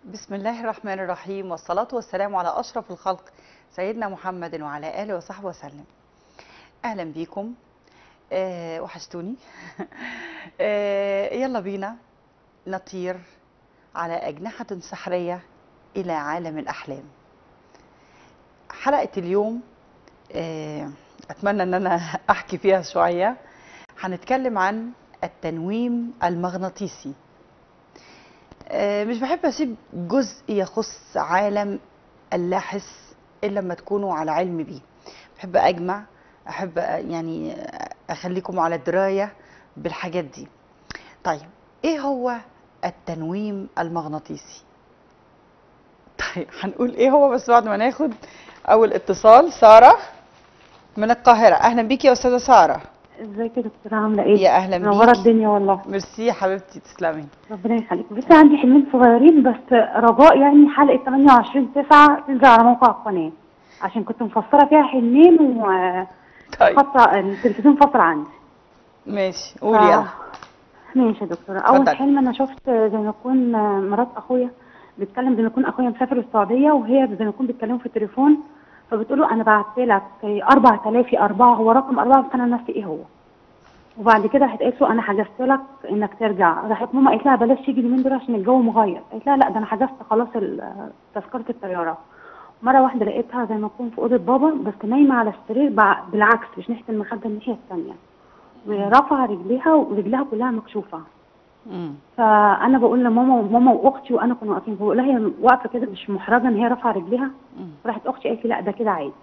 بسم الله الرحمن الرحيم والصلاة والسلام على أشرف الخلق سيدنا محمد وعلى آله وصحبه وسلم أهلا بيكم أه وحشتوني أه يلا بينا نطير على أجنحة سحرية إلى عالم الأحلام حلقة اليوم أه أتمنى أن أنا أحكي فيها شوية هنتكلم عن التنويم المغناطيسي آه، مش بحب اسيب جزء يخص عالم اللاحس الا لما تكونوا على علم بيه بحب اجمع احب آه، يعني آه، اخليكم على درايه بالحاجات دي طيب ايه هو التنويم المغناطيسي طيب هنقول ايه هو بس بعد ما ناخد اول اتصال ساره من القاهره اهلا بيكي يا استاذه ساره ازيك يا دكتورة عاملة ايه؟ يا أهلا منورة بيكي. الدنيا والله ميرسي يا حبيبتي تسلمي ربنا يخليك بس عندي حلمين صغيرين بس رجاء يعني حلقة 28 9 تنزل على موقع القناة عشان كنت مفسرة فيها حلمين طيب وخطة التلفزيون فصل عندي ماشي قولي يلا ماشي يا دكتورة أول اتفضلي. حلم أنا شفت زي ما يكون مرات أخويا بيتكلم زي ما يكون أخويا مسافر السعودية وهي زي ما يكون بيتكلموا في التليفون فبتقول له أنا بعت لك 4000 أربعة هو رقم أربعة بس أنا ناسي إيه هو وبعد كده راحت قالت له انا حجزت لك انك ترجع راحت ماما قالت لها بلاش تيجي اليومين دول عشان الجو مغير قالت لها لا ده انا حجزت خلاص ال- تذكره الطياره مره واحده لقيتها زي ما تكون في اوضه بابا بس نايمه على السرير بع- بالعكس مش ناحيه المخده الناحيه الثانيه ورفع رجليها ورجلها كلها مكشوفه مم. فانا بقول لماما وماما واختي وانا كنا واقفين بقول لها هي واقفه كده مش محرجه ان هي رافعه رجليها مم. راحت اختي قالت لي لا ده كده عادي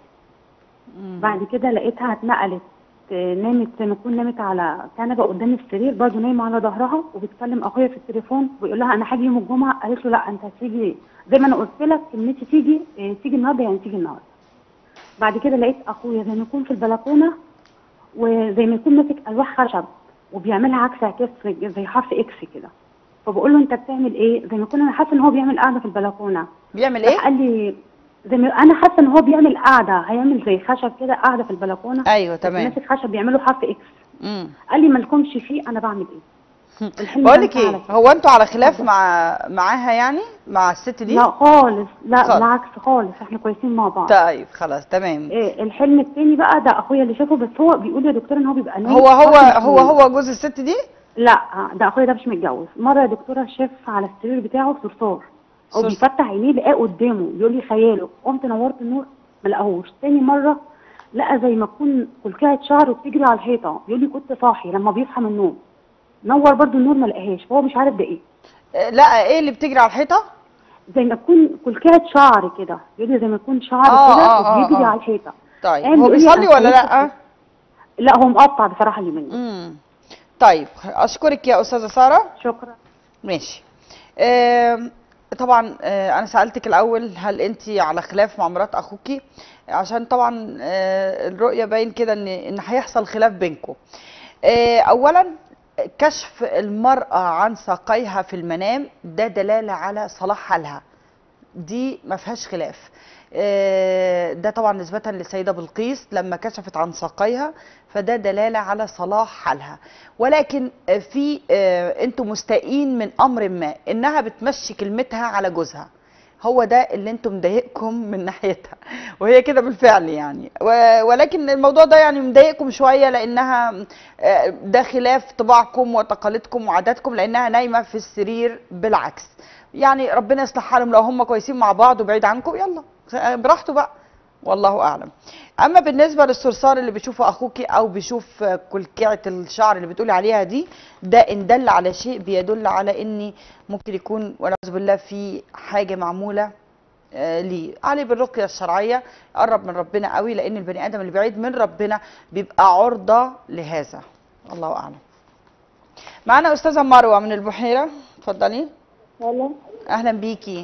مم. بعد كده لقيتها اتنقلت آه، نامت زي ما تكون نامت على كنبه قدام السرير برضه نايمه على ظهرها وبتكلم اخويا في التليفون ويقول لها انا هاجي يوم الجمعه قالت له لا انت هتيجي زي ما انا قلت لك كلمتي تيجي آه، تيجي النهارده يعني تيجي النهارده بعد كده لقيت اخويا زي ما يكون في البلكونه وزي ما يكون ماسك الواح خشب وبيعملها عكس عكس زي حرف اكس كده فبقول له انت بتعمل ايه زي ما يكون انا حاسه ان هو بيعمل قاعده في البلكونه بيعمل راح ايه قال لي زي ما انا حاسه ان هو بيعمل قاعده هيعمل زي خشب كده قاعده في البلكونه ايوه بس تمام ماسك خشب بيعملوا حرف اكس مم. قال لي مالكمش فيه انا بعمل ايه الحلم بقول ده لك على ايه كده. هو انتوا على خلاف مع معاها يعني مع الست دي لا خالص لا خالص. بالعكس خالص احنا كويسين مع بعض طيب خلاص تمام إيه الحلم التاني بقى ده اخويا اللي شافه بس هو بيقول يا دكتور ان هو بيبقى نايم هو هو حاطط هو إيده. هو جوز الست دي لا ده اخويا ده مش متجوز مره يا دكتوره شاف على السرير بتاعه صرصار هو صرصار. بيفتح عينيه لقاه قدامه بيقول لي خياله قمت نورت النور ما لقاهوش تاني مره لقى زي ما تكون كلكعه شعر وبتجري على الحيطه بيقول لي كنت صاحي لما بيصحى من النوم نور برضو النور ما لقاهاش فهو مش عارف ده ايه آه، لا ايه اللي بتجري على الحيطه زي ما تكون كلكعه شعر كده بيقول لي زي ما يكون شعر آه، كده آه، آه، وبيجري آه. على الحيطه طيب قام هو بيقول لي بيصلي أنا ولا لا خلصت- لا هو مقطع بصراحه اليومين دول. امم طيب اشكرك يا استاذه ساره شكرا ماشي آم، طبعا آه، انا سالتك الاول هل انت على خلاف مع مرات اخوكي عشان طبعا آه، الرؤيه باين كده ان ان هيحصل خلاف بينكم اولا كشف المراه عن ساقيها في المنام ده دلاله على صلاح حالها دي ما فيهاش خلاف آه، ده طبعا نسبة للسيدة بلقيس لما كشفت عن ساقيها فده دلالة على صلاح حالها ولكن آه، في آه، انتوا مستائين من امر ما انها بتمشي كلمتها على جوزها هو ده اللي انتم مضايقكم من ناحيتها وهي كده بالفعل يعني و- ولكن الموضوع ده يعني مضايقكم شويه لانها آه، ده خلاف طباعكم وتقاليدكم وعاداتكم لانها نايمه في السرير بالعكس يعني ربنا يصلح حالهم لو هم كويسين مع بعض وبعيد عنكم يلا آه، براحته بقى والله اعلم اما بالنسبه للصرصار اللي بيشوفه اخوكي او بيشوف آه، كلكعه الشعر اللي بتقولي عليها دي ده ان دل على شيء بيدل على ان ممكن يكون والعياذ بالله في حاجه معموله آه، ليه عليه بالرقيه الشرعيه قرب من ربنا قوي لان البني ادم اللي بعيد من ربنا بيبقى عرضه لهذا الله اعلم معانا استاذه مروه من البحيره اتفضلي الو اهلا بيكي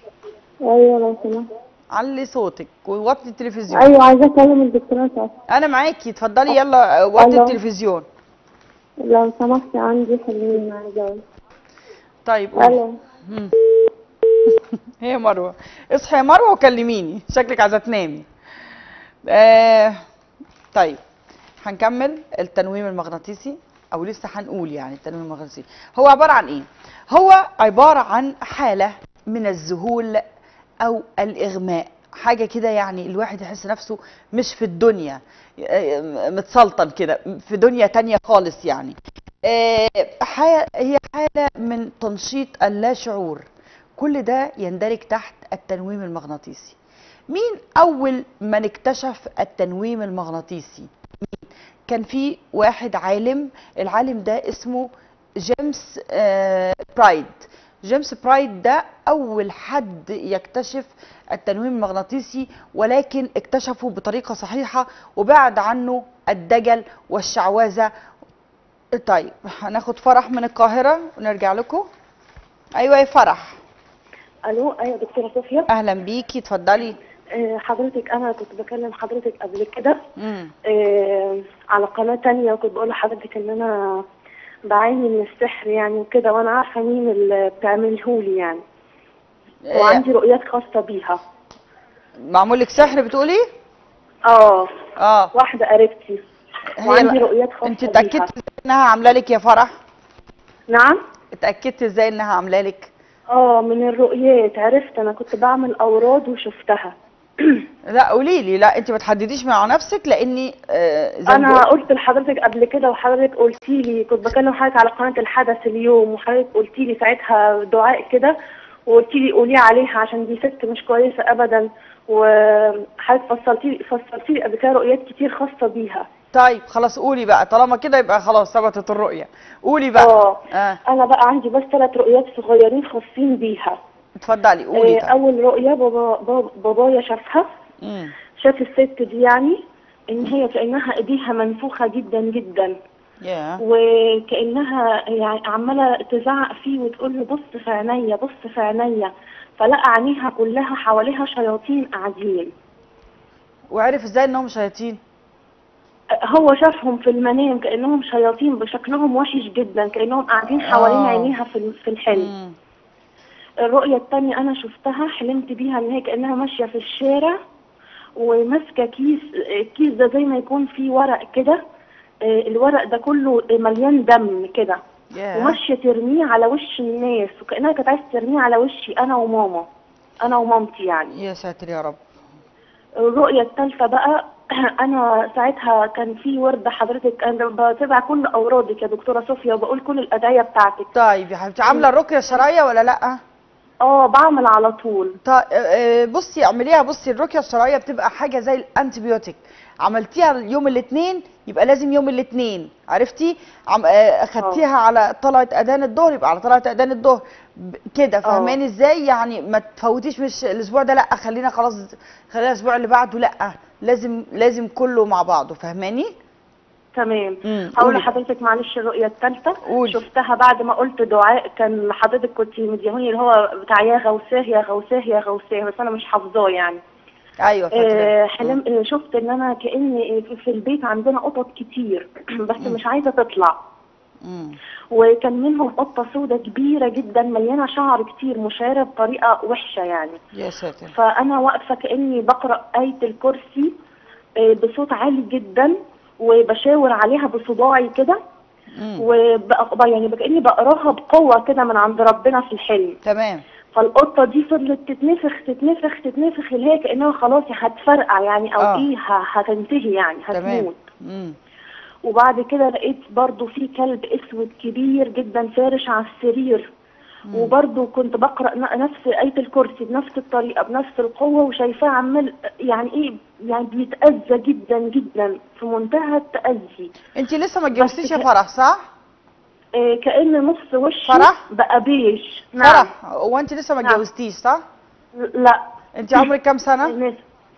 ايوه لو سمحت علي صوتك ووطي التلفزيون ايوه عايزه اكلم الدكتوره سعاد انا معاكي اتفضلي يلا آه، وطي ألو. التلفزيون لو سمحت عندي حلمين عايزه اقول طيب قولي. الو مم. هي مروه اصحي يا مروه وكلميني شكلك عايزه تنامي آه طيب هنكمل التنويم المغناطيسي او لسه هنقول يعني التنويم المغناطيسي هو عباره عن ايه هو عباره عن حاله من الذهول او الاغماء حاجه كده يعني الواحد يحس نفسه مش في الدنيا آه، متسلطن كده في دنيا تانية خالص يعني آه، ح- هي حاله من تنشيط اللاشعور كل ده يندرج تحت التنويم المغناطيسي مين اول من اكتشف التنويم المغناطيسي مين؟ كان في واحد عالم العالم ده اسمه جيمس آه، برايد جيمس برايد ده اول حد يكتشف التنويم المغناطيسي ولكن اكتشفه بطريقه صحيحه وبعد عنه الدجل والشعوذه طيب هناخد فرح من القاهره ونرجع لكم ايوه يا فرح الو ايوه دكتوره صوفيا اهلا بيكي اتفضلي آه، حضرتك انا كنت بكلم حضرتك قبل كده امم آه، على قناه تانية وكنت بقول لحضرتك ان انا بعاني من السحر يعني وكده وانا عارفه مين اللي بتعملهولي يعني وعندي رؤيات خاصه بيها معمول لك سحر بتقولي اه اه واحده قريبتي هي وعندي لا- رؤيات خاصه انت بيها اتاكدتي ازاي انها عامله لك يا فرح نعم اتاكدتي ازاي انها عامله لك اه من الرؤيات عرفت انا كنت بعمل اوراد وشفتها لا قولي لي لا انت ما تحدديش مع نفسك لاني آه زي ما انا بقول- قلت لحضرتك قبل كده وحضرتك قلتي لي كنت بكلم حضرتك على قناه الحدث اليوم وحضرتك قلتي لي ساعتها دعاء كده وقلتي لي قولي عليها عشان دي ست مش كويسه ابدا وحضرتك فصلتي لي فصلتي لي قبل كده رؤيات كتير خاصه بيها طيب خلاص قولي بقى طالما كده يبقى خلاص ثبتت الرؤيه قولي بقى اه اه انا بقى عندي بس ثلاث رؤيات صغيرين خاصين بيها اتفضلي قولي آه، طيب اول رؤيه بابا بابا- بابايا شافها امم شاف الست دي يعني ان هي كانها ايديها منفوخه جدا جدا يا وكانها يعني عماله تزعق فيه وتقول له بص في عينيا بص في عينيا فلقى عينيها كلها حواليها شياطين قاعدين وعرف ازاي انهم شياطين هو شافهم في المنام كانهم شياطين بشكلهم وحش جدا كانهم قاعدين حوالين آه. عينيها في في الحلم مم. الرؤيه الثانيه انا شفتها حلمت بيها ان هي كانها ماشيه في الشارع وماسكه كيس الكيس ده زي ما يكون فيه ورق كده آه، الورق ده كله مليان دم كده يا وماشيه ترميه على وش الناس وكانها كانت عايزه ترميه على وشي انا وماما انا ومامتي يعني يا ساتر يا رب الرؤيه الثالثه بقى انا ساعتها كان في ورده حضرتك انا بتابع كل اورادك يا دكتوره صوفيا وبقول كل الادعيه بتاعتك طيب يا حبيبتي عامله الرقيه الشرعيه ولا لا اه بعمل على طول طيب آه، بصي اعمليها بصي الرقيه الشرعيه بتبقى حاجه زي الانتيبيوتيك عملتيها يوم الاثنين يبقى لازم يوم الاثنين عرفتي عم آه، اخدتيها على طلعه اذان الظهر يبقى على طلعه اذان الظهر ب- كده فاهماني ازاي يعني ما تفوتيش مش الاسبوع ده لا خلينا خلاص خلينا الاسبوع اللي بعده لا لازم لازم كله مع بعضه فاهماني تمام مم، هقول قولي. لحضرتك معلش الرؤيه الثالثه قولي. شفتها بعد ما قلت دعاء كان حضرتك كنت مديهوني اللي هو بتاع يا غوثاه يا غوثاه يا غوثاه بس انا مش حافظاه يعني ايوه آه، فاكره حلم آه، شفت ان انا كان في البيت عندنا قطط كتير بس مش عايزه تطلع مم. وكان منهم قطه سودة كبيره جدا مليانه شعر كتير مشعره بطريقه وحشه يعني يا ساتر فانا واقفه كاني بقرا ايه الكرسي آه، بصوت عالي جدا وبشاور عليها بصباعي كده مم. وبقى يعني كاني بقراها بقوه كده من عند ربنا في الحلم تمام فالقطه دي فضلت تتنفخ تتنفخ تتنفخ اللي هي كانها خلاص هتفرقع يعني او آه. ايه ه- هتنتهي يعني تمام هتموت مم. وبعد كده لقيت برضو في كلب اسود كبير جدا فارش على السرير وبرضو كنت بقرا ن- نفس آية الكرسي بنفس الطريقة بنفس القوة وشايفاه عمال يعني ايه يعني بيتأذى جدا جدا في منتهى التأذي انت لسه ما اتجوزتيش يا ك- فرح صح إيه كأن نص وشه فرح؟ بقى بيج نعم فرح هو انت لسه ما نعم. اتجوزتيش صح لا انت عمرك كام سنه الناس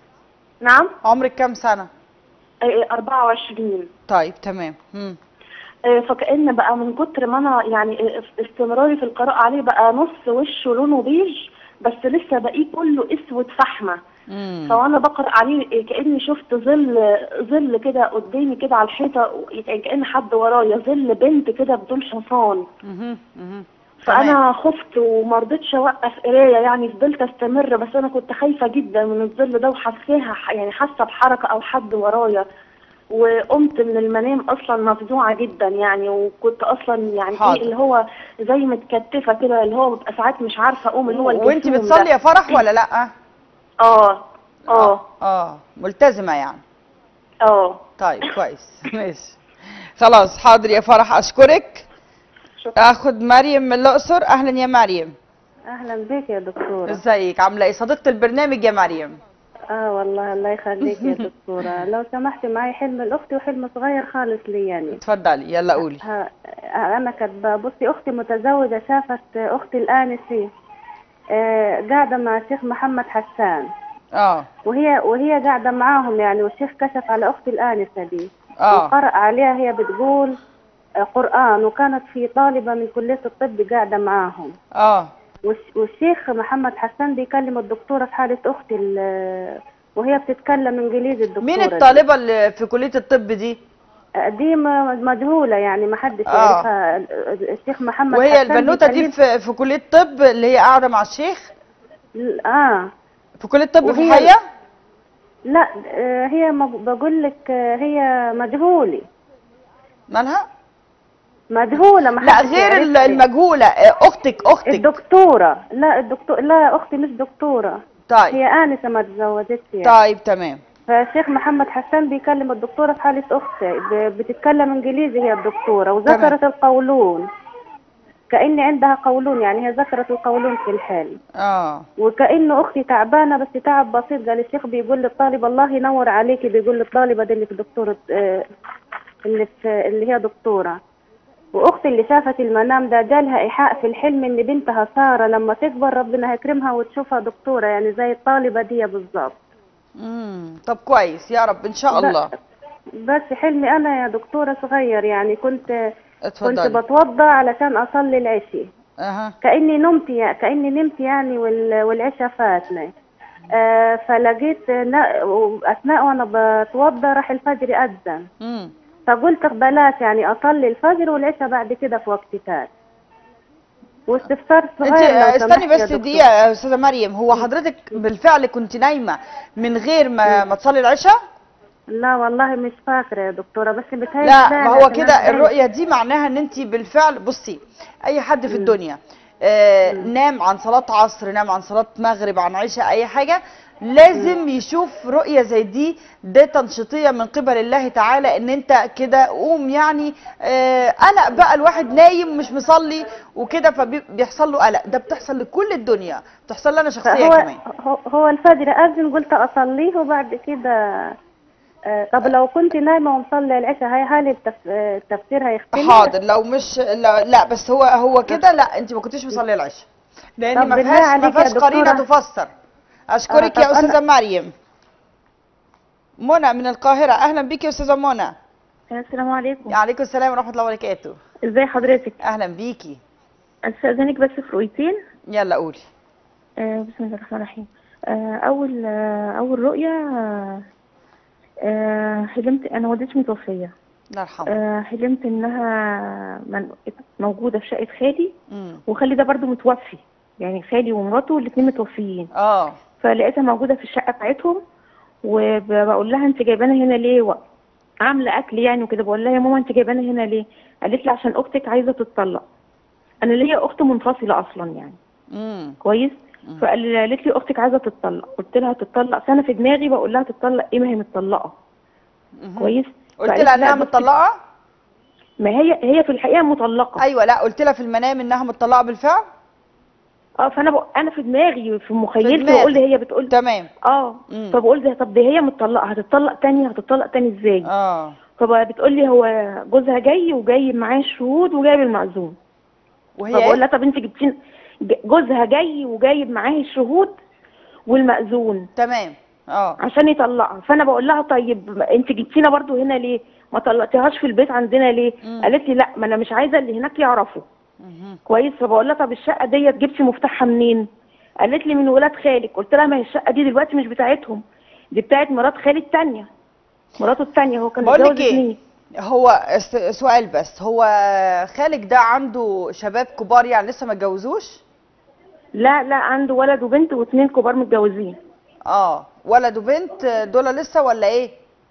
نعم عمرك كام سنه إيه 24 طيب تمام مم. إيه فكأن بقى من كتر ما انا يعني إيه استمراري في القراءة عليه بقى نص وشه لونه بيج بس لسه باقيه كله اسود فحمه مم. فوانا بقرا عليه إيه كاني شفت ظل ظل كده قدامي كده على الحيطه يعني كان حد ورايا ظل بنت كده بدون حصان مهم. مهم. تمام. فانا خفت وما رضيتش اوقف قرايه يعني فضلت استمر بس انا كنت خايفه جدا من الظل ده وحاساها يعني حاسه بحركه او حد ورايا وقمت من المنام اصلا مفزوعه جدا يعني وكنت اصلا يعني حاضر. ايه اللي هو زي متكتفه كده اللي هو ببقى ساعات مش عارفه اقوم اللي هو وانت الجرثوم بتصلي ده. يا فرح ولا لا اه اه اه ملتزمه يعني اه طيب كويس ماشي خلاص حاضر يا فرح اشكرك شكرا. اخد مريم من الاقصر اهلا يا مريم اهلا بك يا دكتوره ازيك عامله ايه صديقه البرنامج يا مريم اه والله الله يخليك يا دكتوره لو سمحتي معي حلم لاختي وحلم صغير خالص لي يعني اتفضلي يلا قولي ها انا كاتبه بصي اختي متزوجه شافت اختي الانسه آه قاعده مع الشيخ محمد حسان اه وهي وهي قاعده معاهم يعني والشيخ كشف على اختي الانسه دي اه وقرأ عليها هي بتقول آه، قرآن وكانت في طالبة من كلية الطب قاعدة معاهم اه والش- والشيخ محمد حسان بيكلم الدكتورة في حالة أختي ال- وهي بتتكلم إنجليزي الدكتورة مين دي. الطالبه اللي في كليه الطب دي آه، دي م- مجهولة يعني ما حدش آه. يعرفها الشيخ محمد وهي حسان البنوته دي بيكلم- في, في كليه الطب اللي هي قاعده مع الشيخ اه في كليه الطب في وهي- الحقيقه لا آه، هي مج- بقول لك آه، هي مجهولة مالها مجهولة ما لا حدش غير ال- يعرفها. المجهوله آه، اختك اختك الدكتورة لا الدكتور لا أختي مش دكتورة طيب هي آنسة ما تزوجتش يعني طيب تمام فالشيخ محمد حسان بيكلم الدكتورة في حالة أختي ب- بتتكلم إنجليزي هي الدكتورة وذكرت القولون كأن عندها قولون يعني هي ذكرت القولون في الحلم اه وكأنه أختي تعبانة بس تعب بسيط قال الشيخ بيقول للطالب الله ينور عليكي بيقول للطالبة دي اللي في دكتورة آه، اللي في اللي هي دكتورة وأختي اللي شافت المنام ده جالها إيحاء في الحلم إن بنتها سارة لما تكبر ربنا هيكرمها وتشوفها دكتورة يعني زي الطالبة دي بالظبط امم طب كويس يا رب ان شاء ب- الله بس حلمي أنا يا دكتورة صغير يعني كنت كنت اتفضلي بتوضى علشان أصلي العشاء اها كأني نمت يا- كأني نمت يعني وال- والعشاء فاتني آه فلقيت نا- أثناء وأنا بتوضى راح الفجر أذن امم فقلت بلاش يعني أصلي الفجر والعشاء بعد كده في وقت تاني واستفسار انت صغير لو استني سمحت يا بس دكتور. دقيقه يا استاذه مريم هو حضرتك بالفعل كنت نايمه من غير ما ما تصلي العشاء لا والله مش فاكرة يا دكتورة بس بتهيألي لا فعلا ما هو سمعت كده زي- الرؤيه دي معناها ان انت بالفعل بصي اي حد في الدنيا آه نام عن صلاه عصر نام عن صلاه مغرب عن عشاء اي حاجه لازم يشوف رؤيه زي دي ده تنشيطيه من قبل الله تعالى ان انت كده قوم يعني آه قلق بقى الواحد نايم مش مصلي وكده فبيحصل له قلق ده بتحصل لكل الدنيا بتحصل لنا شخصيا هو كمان هو- هو الفجر أذن قلت أصليه وبعد كده آه، طب لو كنت نايمة ومصلي العشاء هاي هل التف- آه، التفسير هيختلف؟ حاضر لو مش لا, لا بس هو هو كده لا انت ما كنتيش مصليه العشاء لان طب ما بالله فيهاش ما عليك يا فيهاش قرينه دكتورة. تفسر اشكرك آه، يا طب استاذه أنا- مريم منى من القاهره اهلا بيك يا استاذه منى السلام عليكم عليكم السلام ورحمه الله وبركاته ازي حضرتك اهلا بيكي استاذنك بس في رؤيتين يلا قولي آه بسم الله الرحمن الرحيم آه اول آه اول رؤيه آه آه حلمت انا والدتي متوفيه الله يرحمه آه حلمت انها من موجوده في شقه خالي امم وخالي ده برضو متوفي يعني خالي ومراته الاثنين متوفيين اه فلقيتها موجوده في الشقه بتاعتهم وبقول لها انت جايبانا هنا ليه و- عامله اكل يعني وكده بقول لها يا ماما انت جايبانا هنا ليه قالت لي عشان اختك عايزه تتطلق انا ليا اخت منفصله اصلا يعني امم كويس فقالت لي اختك عايزه تتطلق قلت لها تتطلق فانا في دماغي بقول لها تتطلق ايه ما هي متطلقه كويس قلت فقالت لها لا انها بصي، متطلقه ما هي هي في الحقيقه مطلقه ايوه لا قلت لها في المنام انها متطلقه بالفعل اه فانا بق... انا في دماغي في مخيلتي دماغك. بقول لي هي بتقول تمام اه مم. فبقول ده طب دي هي متطلقه هتطلق تاني هتطلق تاني ازاي اه فبتقول لي هو جوزها جاي وجايب معاه الشهود وجايب المعزوم وهي فبقول إيه؟ لها طب انت جبتين ج- جوزها جاي وجايب معاه الشهود والمأذون تمام اه عشان يطلقها فانا بقول لها طيب ما انت جبتينا برضو هنا ليه ما طلقتيهاش في البيت عندنا ليه مم. قالت لي لا ما انا مش عايزه اللي هناك يعرفوا مهم. كويس فبقول لها طب الشقه ديت جبتي مفتاحها منين قالت لي من ولاد خالك قلت لها ما هي الشقه دي دلوقتي مش بتاعتهم دي بتاعت مرات خالي التانية مراته التانية هو كان بقول لك متجوز ايه اتنين هو س- سؤال بس هو خالك ده عنده شباب كبار يعني لسه ما اتجوزوش لا لا عنده ولد وبنت واثنين كبار متجوزين اه ولد وبنت دول لسه ولا ايه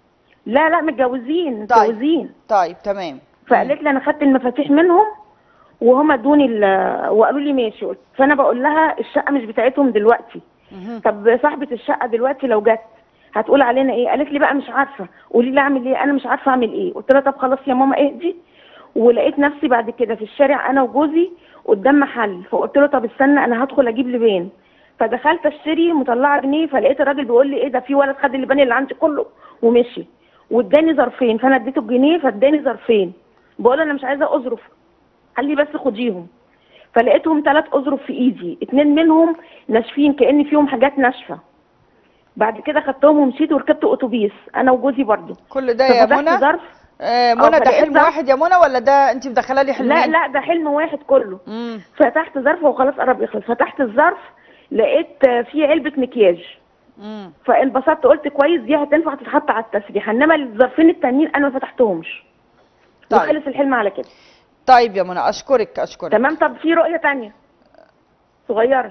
لا لا متجوزين طيب. متجوزين طيب تمام فقالت لي انا خدت المفاتيح منهم وهم ادوني ال- وقالوا لي ماشي قلت فانا بقول لها الشقه مش بتاعتهم دلوقتي مهم. طب صاحبه الشقه دلوقتي لو جت هتقول علينا ايه قالت لي بقى مش عارفه قولي لي اعمل ايه انا مش عارفه اعمل ايه قلت لها طب خلاص يا ماما اهدي ولقيت نفسي بعد كده في الشارع انا وجوزي قدام محل فقلت له طب استنى انا هدخل اجيب لبان فدخلت اشتري مطلعه جنيه فلقيت الراجل بيقول لي ايه ده في ولد خد اللبان اللي عندي كله ومشي واداني ظرفين فانا اديته الجنيه فاداني ظرفين بقول له انا مش عايزه اظرف قال لي بس خديهم فلقيتهم ثلاث اظرف في ايدي اتنين منهم ناشفين كان فيهم حاجات ناشفه بعد كده خدتهم ومشيت وركبت اتوبيس انا وجوزي برضو كل ده يا ففتحت منى ظرف آه آه، منى ده فلقيت حلم ظرف. واحد يا منى ولا ده انت مدخله لي حلمين لا لا ده حلم واحد كله امم فتحت ظرف وخلاص قرب يخلص فتحت الظرف لقيت آه، فيه علبه مكياج امم فانبسطت قلت كويس دي هتنفع تتحط على التسريح انما الظرفين التانيين انا ما فتحتهمش طيب. وخلص الحلم على كده طيب يا منى اشكرك اشكرك تمام طب في رؤيه تانية صغيره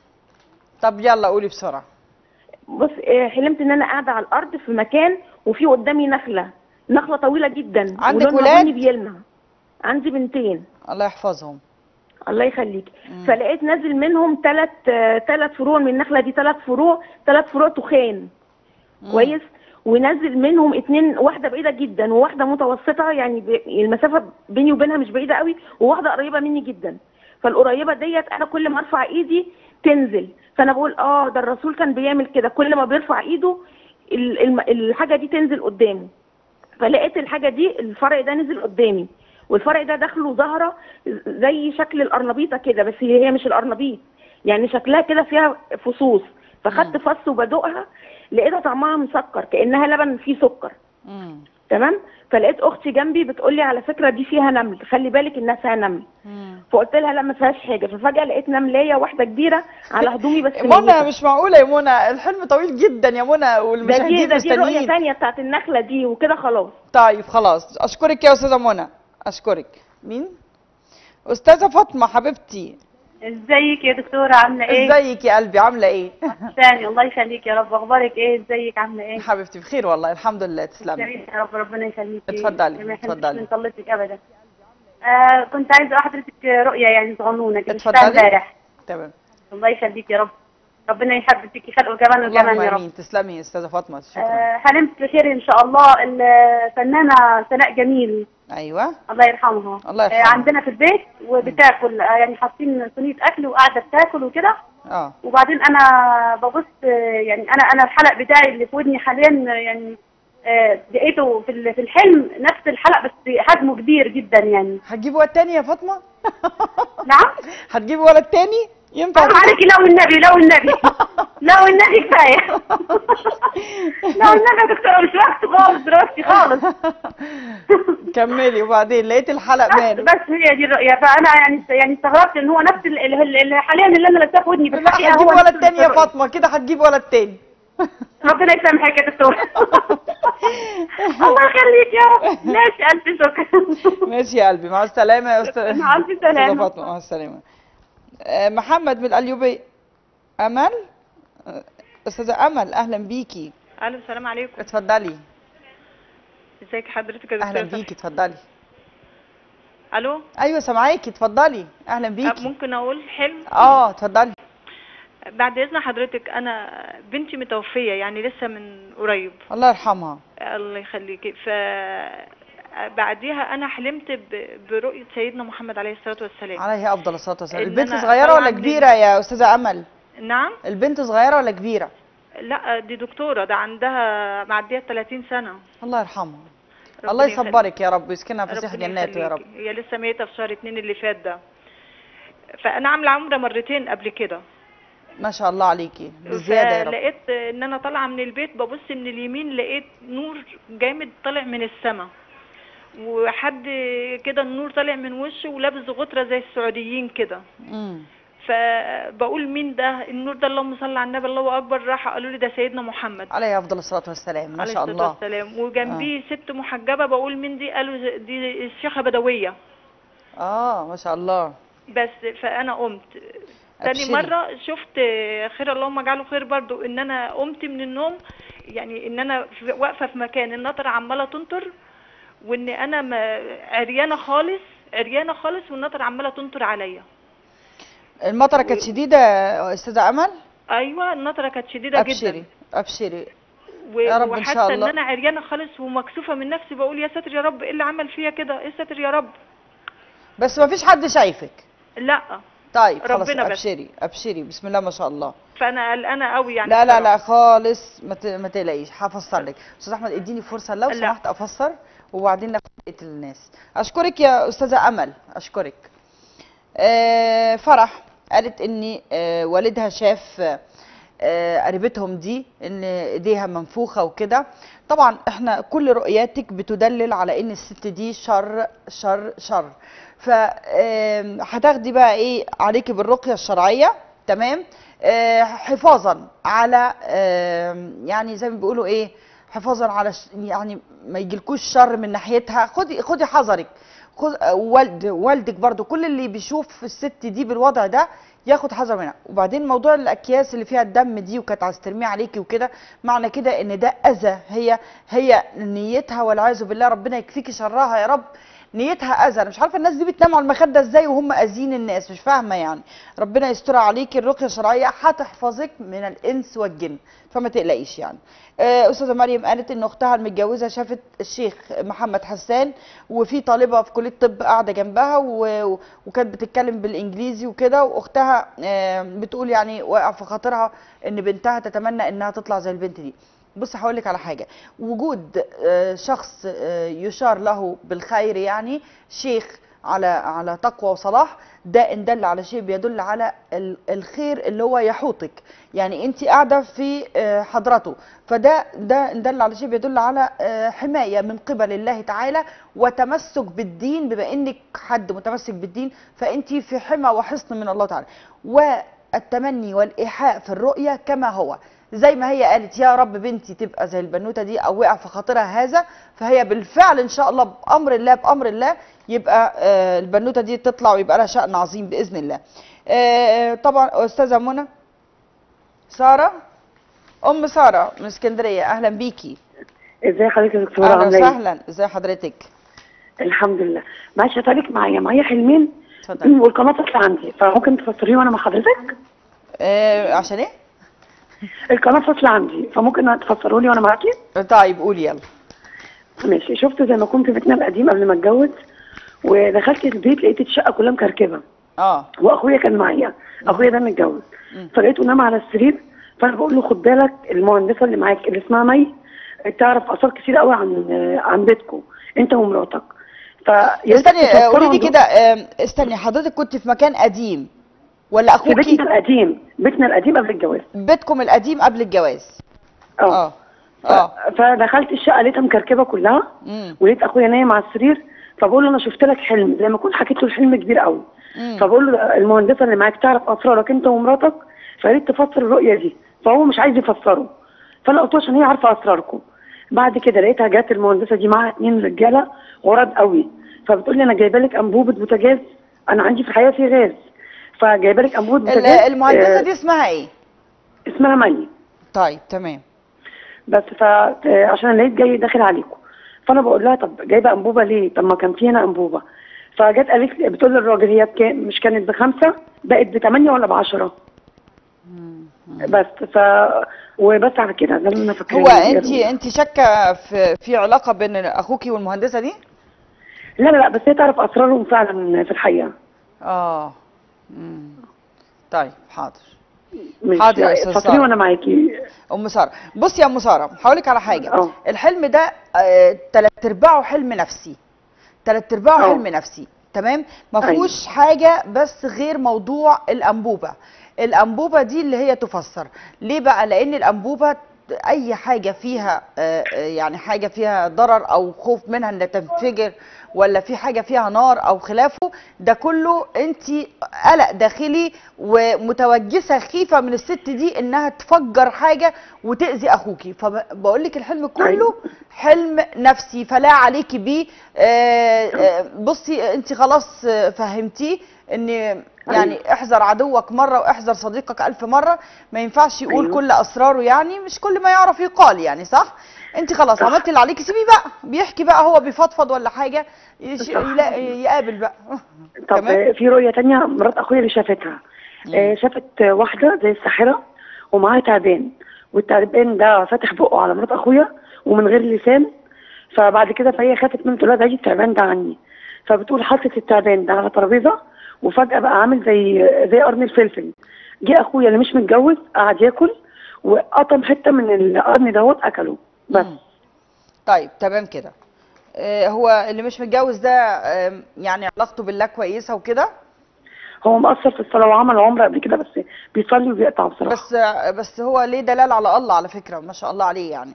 طب يلا قولي بسرعه بص آه، حلمت ان انا قاعده على الارض في مكان وفي قدامي نخله نخله طويله جدا عندك ولونها ولاد؟ بني بيلمع عندي بنتين الله يحفظهم الله يخليك فلقيت نازل منهم ثلاث ثلاث فروع من النخله دي ثلاث فروع ثلاث فروع تخان كويس ونزل منهم اتنين واحده بعيده جدا وواحده متوسطه يعني ب- المسافه بيني وبينها مش بعيده قوي وواحده قريبه مني جدا فالقريبه ديت انا كل ما ارفع ايدي تنزل فانا بقول اه ده الرسول كان بيعمل كده كل ما بيرفع ايده ال- الم- الحاجه دي تنزل قدامه فلقيت الحاجه دي الفرع ده نزل قدامي والفرع ده داخله زهره زي شكل القرنبيطه كده بس هي هي مش القرنبيط يعني شكلها كده فيها فصوص فخدت فص وبدوقها لقيتها طعمها مسكر كانها لبن فيه سكر امم تمام فلقيت اختي جنبي بتقول لي على فكره دي فيها نمل خلي بالك انها فيها نمل امم فقلت لها لا ما فيهاش حاجه ففجاه لقيت نمليه واحده كبيره على هدومي بس منى ميتة. مش معقوله يا منى الحلم طويل جدا يا منى ده دي والمشاهدين ده دي رؤيه مستنيين ثانيه بتاعت النخله دي وكده خلاص طيب خلاص اشكرك يا استاذه منى اشكرك مين استاذه فاطمه حبيبتي ازيك يا دكتورة عاملة ايه؟ ازيك يا قلبي عامله ايه ثاني الله يخليك يا رب اخبارك ايه؟ ازيك عاملة ايه؟ حبيبتي بخير والله الحمد لله تسلمي تسلمي يا رب ربنا يخليكي اتفضلي، ما يحرمش اتفضلي. من طلتك ابدا. آه كنت عايزة حضرتك رؤية يعني صغنونة كده شفتها اتفضلي. امبارح تمام الله يخليك يا رب ربنا يحب فيكي خلقه كمان وكمان اللهم يا رب. امين تسلمي يا استاذه فاطمه شكرا آه حلمت بخير ان شاء الله الفنانة سناء جميل ايوه الله يرحمها الله آه يرحمها. عندنا في البيت وبتاكل آه يعني حاطين صينية اكل وقاعدة بتاكل وكده اه وبعدين انا ببص آه، يعني انا انا الحلق بتاعي اللي في ودني حاليا آه، يعني آه، لقيته في ال- في الحلم نفس الحلق بس حجمه كبير جدا يعني هتجيبي ولد تاني يا فاطمه نعم هتجيبي ولد تاني ينفع حرام عليكي لو النبي لو النبي لو النبي كفايه لو النبي يا دكتوره مش وقت خالص دراستي خالص كملي وبعدين لقيت الحلق بس, ماله بس هي دي الرؤيه فانا يعني يعني استغربت ان هو نفس ال- ال- ال- حاليا اللي انا لابساه في ودني في لا الحقيقه هتجيبي هو ولد نفس تاني يا الرؤية. فاطمه كده هتجيبي ولد تاني ربنا يسامحك يا دكتور الله يخليك يا رب ماشي الف شكر ماشي يا قلبي مع السلامه يا استاذ مع ألف سلامة. أستاذة فاطمه مع السلامه آه، محمد من القليوبيه امل آه، استاذه امل اهلا بيكي الو السلام عليكم اتفضلي ازيك حضرتك يا اهلا دكتور بيكي اتفضلي الو ايوه سامعاكي اتفضلي اهلا أه، بيكي ممكن اقول حلم اه اتفضلي بعد اذن حضرتك انا بنتي متوفيه يعني لسه من قريب الله يرحمها الله يخليكي ف بعديها انا حلمت ب- برؤيه سيدنا محمد عليه الصلاه والسلام عليه افضل الصلاه والسلام إن البنت أنا صغيره طالعة ولا من كبيره يا استاذه امل نعم البنت صغيره ولا كبيره لا دي دكتوره ده عندها معديه 30 سنه الله يرحمها ربنا الله يخليك. يصبرك يا رب ويسكنها فسيح ربنا جناته يا رب يخليكي. هي لسه ميته في شهر اتنين اللي فات ده فانا عامله عمره مرتين قبل كده ما شاء الله عليكي بالزياده يا رب لقيت ان انا طالعه من البيت ببص من اليمين لقيت نور جامد طالع من السماء وحد كده النور طالع من وشه ولابس غطره زي السعوديين كده امم فبقول مين ده النور ده اللهم صل على النبي الله اكبر راح قالوا لي ده سيدنا محمد عليه افضل الصلاه والسلام ما عليه شاء الصلاه الله والسلام وجنبيه ست محجبه بقول مين دي قالوا دي الشيخه بدويه اه ما شاء الله بس فانا قمت تاني أبشري. مرة شفت خير اللهم اجعله خير برضو ان انا قمت من النوم يعني ان انا في- واقفه في مكان النطره عماله تنطر وان انا ما عريانه خالص عريانه خالص والنطره عماله تنطر عليا المطره كانت شديده يا استاذه امل ايوه النطره كانت شديده ابشري جدا ابشري و- يا رب إن شاء وحاسه ان الله. انا عريانه خالص ومكسوفه من نفسي بقول يا ساتر يا رب ايه اللي عمل فيا كده ايه ساتر يا رب بس ما فيش حد شايفك لا طيب خلاص ربنا بس. ابشري ابشري بسم الله ما شاء الله فانا قلقانه قوي يعني لا لا لا بصراحة. خالص ما ت- ما تقلقيش هفسر لك استاذ احمد اديني فرصه لو لا. سمحت افسر وبعدين ناخد بقيه الناس اشكرك يا استاذه امل اشكرك آه فرح قالت ان آه والدها شاف آه قريبتهم دي ان ايديها منفوخه وكده طبعا احنا كل رؤياتك بتدلل على ان الست دي شر شر شر فهتاخدي بقى ايه عليكي بالرقيه الشرعيه تمام آه، حفاظا على آم، يعني زي ما بيقولوا ايه حفاظا على ش- يعني ما يجيلكوش شر من ناحيتها خدي خدي حذرك خد آه، والد والدك برضو كل اللي بيشوف الست دي بالوضع ده ياخد حذر منها وبعدين موضوع الاكياس اللي فيها الدم دي وكانت عايزه ترميها عليكي وكده معنى كده ان ده اذى هي هي نيتها والعياذ بالله ربنا يكفيكي شرها يا رب نيتها اذى انا مش عارفه الناس دي بتنام على المخده ازاي وهم اذين الناس مش فاهمه يعني ربنا يستر عليكي الرقيه الشرعيه هتحفظك من الانس والجن فما تقلقيش يعني آه، استاذه مريم قالت ان اختها المتجوزه شافت الشيخ محمد حسان وفي طالبه في كليه طب قاعده جنبها و- وكانت بتتكلم بالانجليزي وكده واختها آه، بتقول يعني واقع في خاطرها ان بنتها تتمنى انها تطلع زي البنت دي بص هقول لك على حاجه وجود آه، شخص آه، يشار له بالخير يعني شيخ على على تقوى وصلاح ده ان دل على شيء بيدل على ال- الخير اللي هو يحوطك يعني انت قاعده في آه، حضرته فده ده ان دل على شيء بيدل على آه، حمايه من قبل الله تعالى وتمسك بالدين بما انك حد متمسك بالدين فانت في حمى وحصن من الله تعالى والتمني والايحاء في الرؤيه كما هو زي ما هي قالت يا رب بنتي تبقى زي البنوته دي او وقع في خاطرها هذا فهي بالفعل ان شاء الله بامر الله بامر الله يبقى آه، البنوته دي تطلع ويبقى لها شأن عظيم باذن الله. آه، طبعا استاذه منى ساره ام ساره من اسكندريه اهلا بيكي ازاي حضرتك يا دكتوره اهلا عامله ايه؟ وسهلا ازي حضرتك الحمد لله معلش هتعلق معايا معايا حلمين اتفضلي والقناه تطلع عندي فممكن تفسريه وانا مع حضرتك آه، عشان ايه القناه تطلع عندي فممكن تفسروا لي وانا معاكي طيب قولي يلا ماشي شفت زي ما كنت في بيتنا القديم قبل ما اتجوز ودخلت البيت لقيت الشقه كلها مكركبه اه واخويا كان معايا اخويا ده متجوز مم. فلقيته نام على السرير فانا بقول له خد بالك المهندسه اللي معاك اللي اسمها مي تعرف اثار كتير قوي عن عن بيتكم انت ومراتك ف استني آه، قولي لي كده آه، استني حضرتك كنت في مكان قديم ولا في اخوكي بيتنا القديم بيتنا القديم قبل الجواز بيتكم القديم قبل الجواز اه اه اه ف- فدخلت الشقه لقيتها مكركبه كلها امم ولقيت اخويا نايم على السرير فبقول له انا شفت لك حلم زي ما كنت حكيت له الحلم كبير قوي مم. فبقول له المهندسه اللي معاك تعرف اسرارك انت ومراتك فريت تفسر الرؤيه دي فهو مش عايز يفسره فانا قلت له عشان هي عارفه اسراركم بعد كده لقيتها جت المهندسه دي معاها اتنين رجاله غراب قوي فبتقول لي انا جايبه لك انبوبه بوتاجاز انا عندي في الحياه في غاز فجايبه لك انبوبه ال- بوتاجاز المهندسه آه، دي اسمها ايه اسمها مي طيب تمام بس فعشان لقيت جاي داخل عليكم فانا بقول لها طب جايبه انبوبه ليه؟ طب ما كان في هنا انبوبه فجت قالت لي بتقول للراجل هي بكام مش كانت بخمسه بقت بثمانيه ولا بعشره بس ف وبس على كده ده اللي انا فاكراه هو انت انت شاكه في في علاقه بين اخوكي والمهندسه دي لا لا لا بس هي تعرف اسرارهم فعلا في الحقيقه اه مم. طيب حاضر مش حاضر يا أستاذ فاكرين سارة. وانا معاكي ام ساره بصي يا ام ساره هقول لك على حاجه اه. الحلم ده آه، تلات ارباعه حلم نفسي تلات ارباعه اه. حلم نفسي تمام ما أيوة. فيهوش حاجه بس غير موضوع الانبوبه الانبوبه دي اللي هي تفسر ليه بقى لان الانبوبه اي حاجه فيها آه، آه، يعني حاجه فيها ضرر او خوف منها انها تنفجر ولا في حاجه فيها نار او خلافه ده كله انت قلق داخلي ومتوجسه خيفه من الست دي انها تفجر حاجه وتاذي اخوكي فبقول لك الحلم كله حلم نفسي فلا عليكي بيه آه، آه، بصي انت خلاص آه، فهمتيه ان يعني احذر عدوك مره واحذر صديقك الف مره ما ينفعش يقول أيوة. كل اسراره يعني مش كل ما يعرف يقال يعني صح انت خلاص صح. عملتي اللي عليكي سيبيه بقى بيحكي بقى هو بيفضفض ولا حاجه يش... صح. يلا... يقابل بقى طب تمام. في رؤيه تانية مرات اخويا اللي شافتها آه، شافت واحده زي الساحره ومعاها تعبان والتعبان ده فاتح بقه على مرات اخويا ومن غير لسان فبعد كده فهي خافت منه تقول لها بعيدي التعبان ده عني فبتقول حطت التعبان ده على ترابيزه وفجاه بقى عامل زي زي قرن الفلفل جه اخويا اللي مش متجوز قعد ياكل وقطم حته من القرن دوت اكله بس مم. طيب تمام كده آه، هو اللي مش متجوز ده آم، يعني علاقته بالله كويسه وكده هو مقصر في الصلاه وعمل عمره قبل كده بس بيصلي وبيقطع بصراحه بس بس هو ليه دلال على الله على فكره ما شاء الله عليه يعني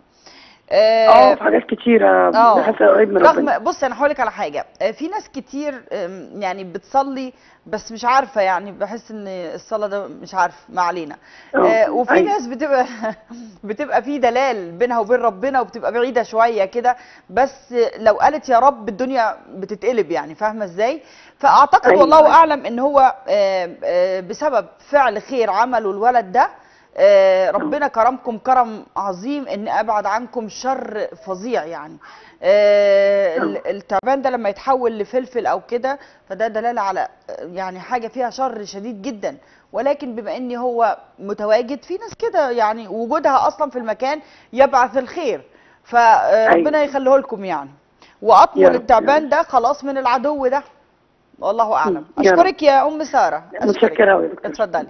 اه في حاجات كتيره اه بحس قريب من ربنا رغم بص انا هقول لك على حاجه آه، في ناس كتير آم، يعني بتصلي بس مش عارفه يعني بحس ان الصلاه ده مش عارف ما علينا اه، آه، وفي أيوة. ناس بتبقى بتبقى في دلال بينها وبين ربنا وبتبقى بعيده شويه كده بس لو قالت يا رب الدنيا بتتقلب يعني فاهمه ازاي فاعتقد أيوة. والله اعلم ان هو آه، آه، بسبب فعل خير عمله الولد ده آه، ربنا كرمكم كرم عظيم ان ابعد عنكم شر فظيع يعني آه، ال- التعبان ده لما يتحول لفلفل او كده فده دلاله على آه، يعني حاجه فيها شر شديد جدا ولكن بما ان هو متواجد في ناس كده يعني وجودها اصلا في المكان يبعث الخير فربنا يخليه لكم يعني يا واطمر رب، يا التعبان ده خلاص من العدو ده والله اعلم يا رب. اشكرك يا ام ساره أشكرك. متشكرة أوي يا دكتور. اتفضلي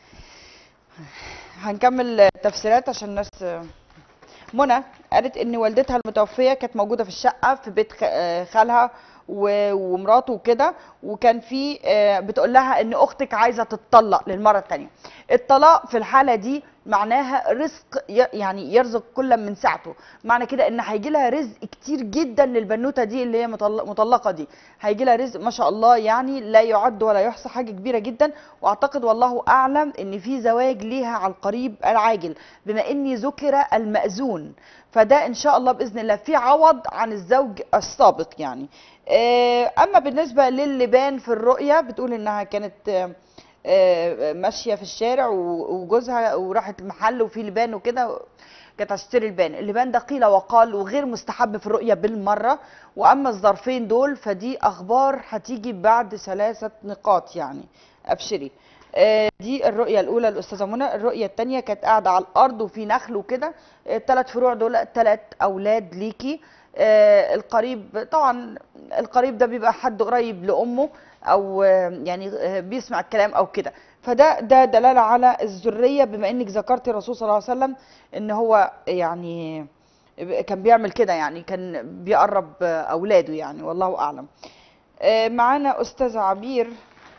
هنكمل تفسيرات عشان الناس منى قالت ان والدتها المتوفيه كانت موجوده في الشقه في بيت خ- آه، خالها و- ومراته وكده وكان في آه، بتقول لها ان اختك عايزه تتطلق للمره الثانيه الطلاق في الحاله دي معناها رزق ي- يعني يرزق كل من سعته معنى كده ان هيجي لها رزق كتير جدا للبنوته دي اللي هي مطل- مطلقه دي هيجي لها رزق ما شاء الله يعني لا يعد ولا يحصى حاجه كبيره جدا واعتقد والله اعلم ان في زواج ليها على القريب العاجل بما اني ذكر المأذون فده ان شاء الله باذن الله في عوض عن الزوج السابق يعني آه، اما بالنسبه للبان في الرؤيه بتقول انها كانت آه، آه، ماشيه في الشارع و- وجوزها وراحت المحل وفي لبان وكده كانت هتشتري اللبان اللبان ده قيل وقال وغير مستحب في الرؤيه بالمره واما الظرفين دول فدي اخبار هتيجي بعد ثلاثه نقاط يعني ابشري آه، دي الرؤيه الاولى الاستاذه منى الرؤيه الثانيه كانت قاعده على الارض وفي نخل وكده الثلاث فروع دول ثلاث اولاد ليكي آه، القريب طبعا القريب ده بيبقى حد قريب لامه او آه، يعني آه، بيسمع الكلام او كده فده ده دلاله على الذريه بما انك ذكرتي الرسول صلى الله عليه وسلم ان هو يعني كان بيعمل كده يعني كان بيقرب آه، اولاده يعني والله اعلم آه، معانا استاذ عبير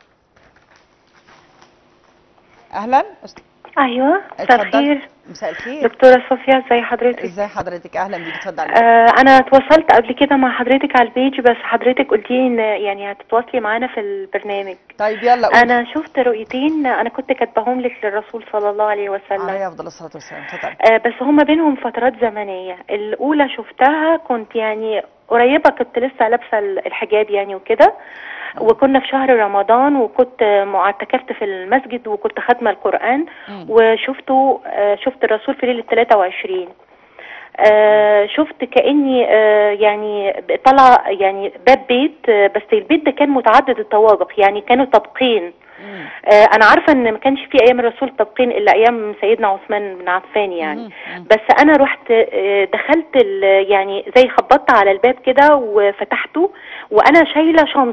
اهلا أست- ايوه مساء اتفضلي. الخير مساء الخير دكتوره صوفيا ازي حضرتك ازي حضرتك اهلا بيك اتفضلي آه انا اتواصلت قبل كده مع حضرتك على البيج بس حضرتك قلتي لي ان يعني هتتواصلي معانا في البرنامج طيب يلا قولي. انا شفت رؤيتين انا كنت كاتباهم لك للرسول صلى الله عليه وسلم عليه افضل الصلاه والسلام اتفضلي آه بس هما بينهم فترات زمنيه الاولى شفتها كنت يعني قريبه كنت لسه لابسه الحجاب يعني وكده وكنا في شهر رمضان وكنت معتكفت في المسجد وكنت خاتمه القران وشفته آه، شفت الرسول في ليله 23 آه، شفت كاني آه، يعني طلع يعني باب بيت آه، بس البيت ده كان متعدد الطوابق يعني كانوا طابقين آه، انا عارفه ان ما كانش في ايام الرسول طابقين الا ايام سيدنا عثمان بن عفان يعني بس انا رحت آه، دخلت ال- يعني زي خبطت على الباب كده وفتحته وانا شايله شنطه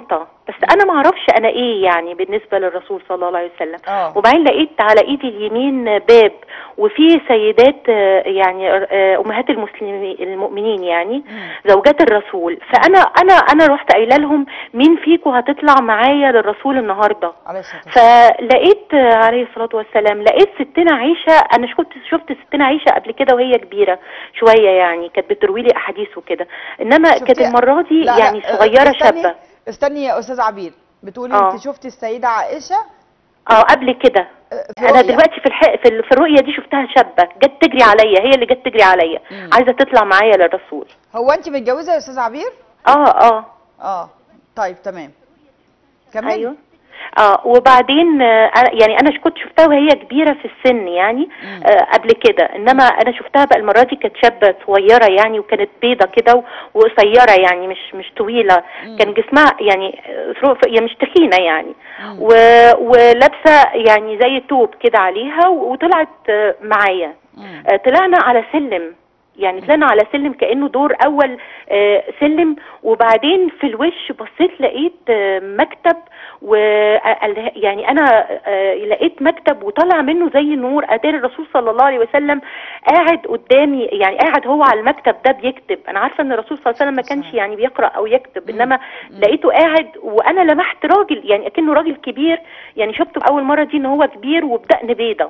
بس انا ما اعرفش انا ايه يعني بالنسبه للرسول صلى الله عليه وسلم اه وبعدين لقيت على ايدي اليمين باب وفي سيدات آه، يعني آه، امهات المسلمين المؤمنين يعني زوجات الرسول فانا انا انا رحت قايله لهم مين فيكم هتطلع معايا للرسول النهارده عليه الصلاه والسلام فلقيت آه، عليه الصلاه والسلام لقيت ستنا عيشه انا شفت شفت ستنا عيشه قبل كده وهي كبيره شويه يعني كانت بتروي لي احاديث وكده انما كانت شفتي- المره دي لا، لا، يعني آه، صغيره استني- شابه استني يا استاذ عبير بتقولي آه. انت شفتي السيده عائشه اه قبل كده في انا رؤية. دلوقتي في الح... في, ال... في الرؤيه دي شفتها شابه جت تجري عليا هي اللي جت تجري عليا مم. عايزه تطلع معايا للرسول هو انت متجوزه يا استاذ عبير اه اه اه طيب تمام كملي ايوه اه وبعدين آه أنا- يعني انا ش- كنت شفتها وهي كبيره في السن يعني مم. آه قبل كده انما انا شفتها بقى المره دي كانت شابه صغيره يعني وكانت بيضه كده و- وقصيره يعني مش مش طويله مم. كان جسمها يعني آه، فروق- يعني مش تخينه يعني مم. و... ولابسه يعني زي توب كده عليها و- وطلعت آه، معايا مم. آه، طلعنا على سلم يعني طلعنا على سلم كانه دور اول آه، سلم وبعدين في الوش بصيت لقيت آه، مكتب و ال- يعني انا آه، لقيت مكتب وطلع منه زي نور اتاري الرسول صلى الله عليه وسلم قاعد قدامي يعني قاعد هو على المكتب ده بيكتب انا عارفه ان الرسول صلى الله عليه وسلم ما كانش يعني بيقرا او يكتب انما لقيته قاعد وانا لمحت راجل يعني اكنه راجل كبير يعني شفته اول مره دي ان هو كبير وبدقن بيضه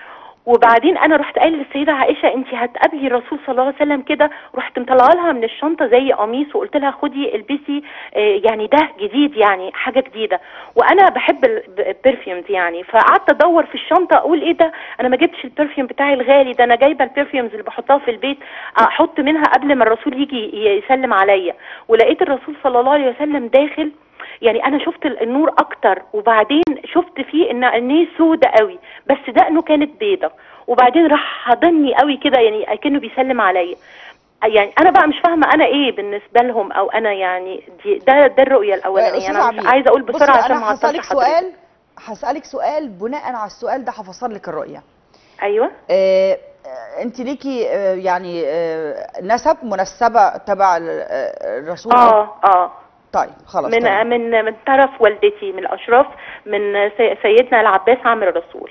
وبعدين انا رحت قايل للسيده عائشه انت هتقابلي الرسول صلى الله عليه وسلم كده رحت مطلعه لها من الشنطه زي قميص وقلت لها خدي البسي آه، يعني ده جديد يعني حاجه جديده وانا بحب البرفيومز يعني فقعدت ادور في الشنطه اقول ايه ده انا ما جبتش البرفيوم بتاعي الغالي ده انا جايبه البرفيومز اللي بحطها في البيت احط منها قبل ما الرسول يجي يسلم عليا ولقيت الرسول صلى الله عليه وسلم داخل يعني انا شفت ال- النور اكتر وبعدين شفت فيه ان عينيه سودة قوي بس دقنه كانت بيضة وبعدين راح حضني قوي كده يعني كانه بيسلم عليا يعني انا بقى مش فاهمه انا ايه بالنسبه لهم او انا يعني دي ده ده الرؤيه الاولانيه أستاذ انا مش عبير، عايزه اقول بسرعه بصي عشان ما انا اعطلش هسالك حضرتك. سؤال هسالك سؤال بناء على السؤال ده هفسر لك الرؤيه ايوه آه، آه، انت ليكي آه، يعني آه، نسب منسبه تبع ال- آه، الرسول أو- اه اه طيب خلاص من تمام. من من طرف والدتي من الاشراف من سي- سيدنا العباس عم الرسول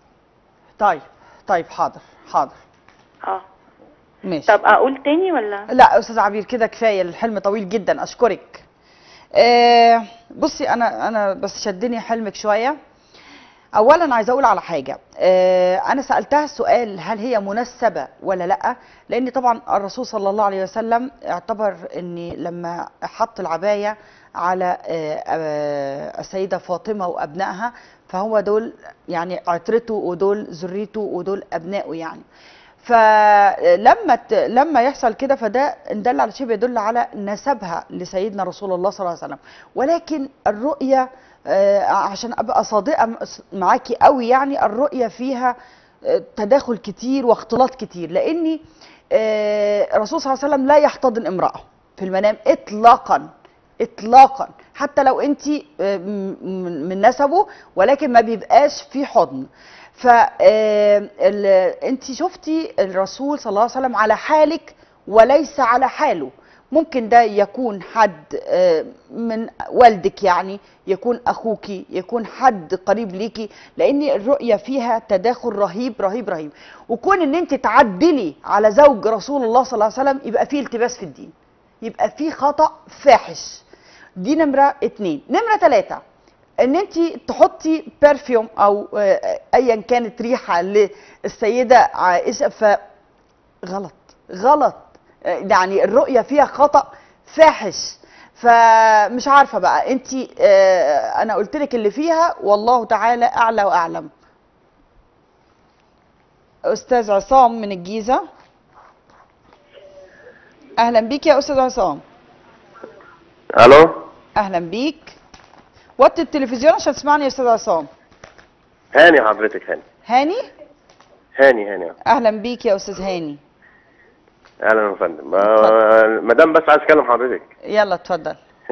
طيب طيب حاضر حاضر اه ماشي طب اقول تاني ولا لا استاذ عبير كده كفايه الحلم طويل جدا اشكرك آه بصي انا انا بس شدني حلمك شويه اولا عايزه اقول على حاجه آه انا سالتها السؤال هل هي منسبه ولا لا لان طبعا الرسول صلى الله عليه وسلم اعتبر ان لما حط العبايه على آه آه السيده فاطمه وابنائها فهو دول يعني عترته ودول ذريته ودول ابنائه يعني فلما ت- لما يحصل كده فده ان دل على شيء بيدل على نسبها لسيدنا رسول الله صلى الله عليه وسلم ولكن الرؤيه آه، عشان ابقى صادقه م- معاكي قوي يعني الرؤيه فيها آه، تداخل كتير واختلاط كتير لاني آه، الرسول صلى الله عليه وسلم لا يحتضن امراه في المنام اطلاقا اطلاقا حتى لو انت من نسبه ولكن ما بيبقاش في حضن ف انت شفتي الرسول صلى الله عليه وسلم على حالك وليس على حاله ممكن ده يكون حد آه، من والدك يعني يكون اخوكي يكون حد قريب ليكي لان الرؤيه فيها تداخل رهيب رهيب رهيب وكون ان انت تعدلي على زوج رسول الله صلى الله عليه وسلم يبقى فيه التباس في الدين يبقى فيه خطا فاحش دي نمره اتنين نمره تلاته ان انت تحطي برفيوم او آه، ايا كانت ريحه للسيده عائشه فغلط غلط آه، يعني الرؤيه فيها خطا فاحش فمش عارفه بقى انت انا قلت لك اللي فيها والله تعالى اعلى واعلم استاذ عصام من الجيزه اهلا بيك يا استاذ عصام الو اهلا بيك وطي التلفزيون عشان تسمعني يا استاذ عصام هاني حضرتك هاني هاني هاني هاني اهلا بيك يا استاذ هاني اهلا يا فندم آه، مدام بس عايز اكلم حضرتك يلا اتفضل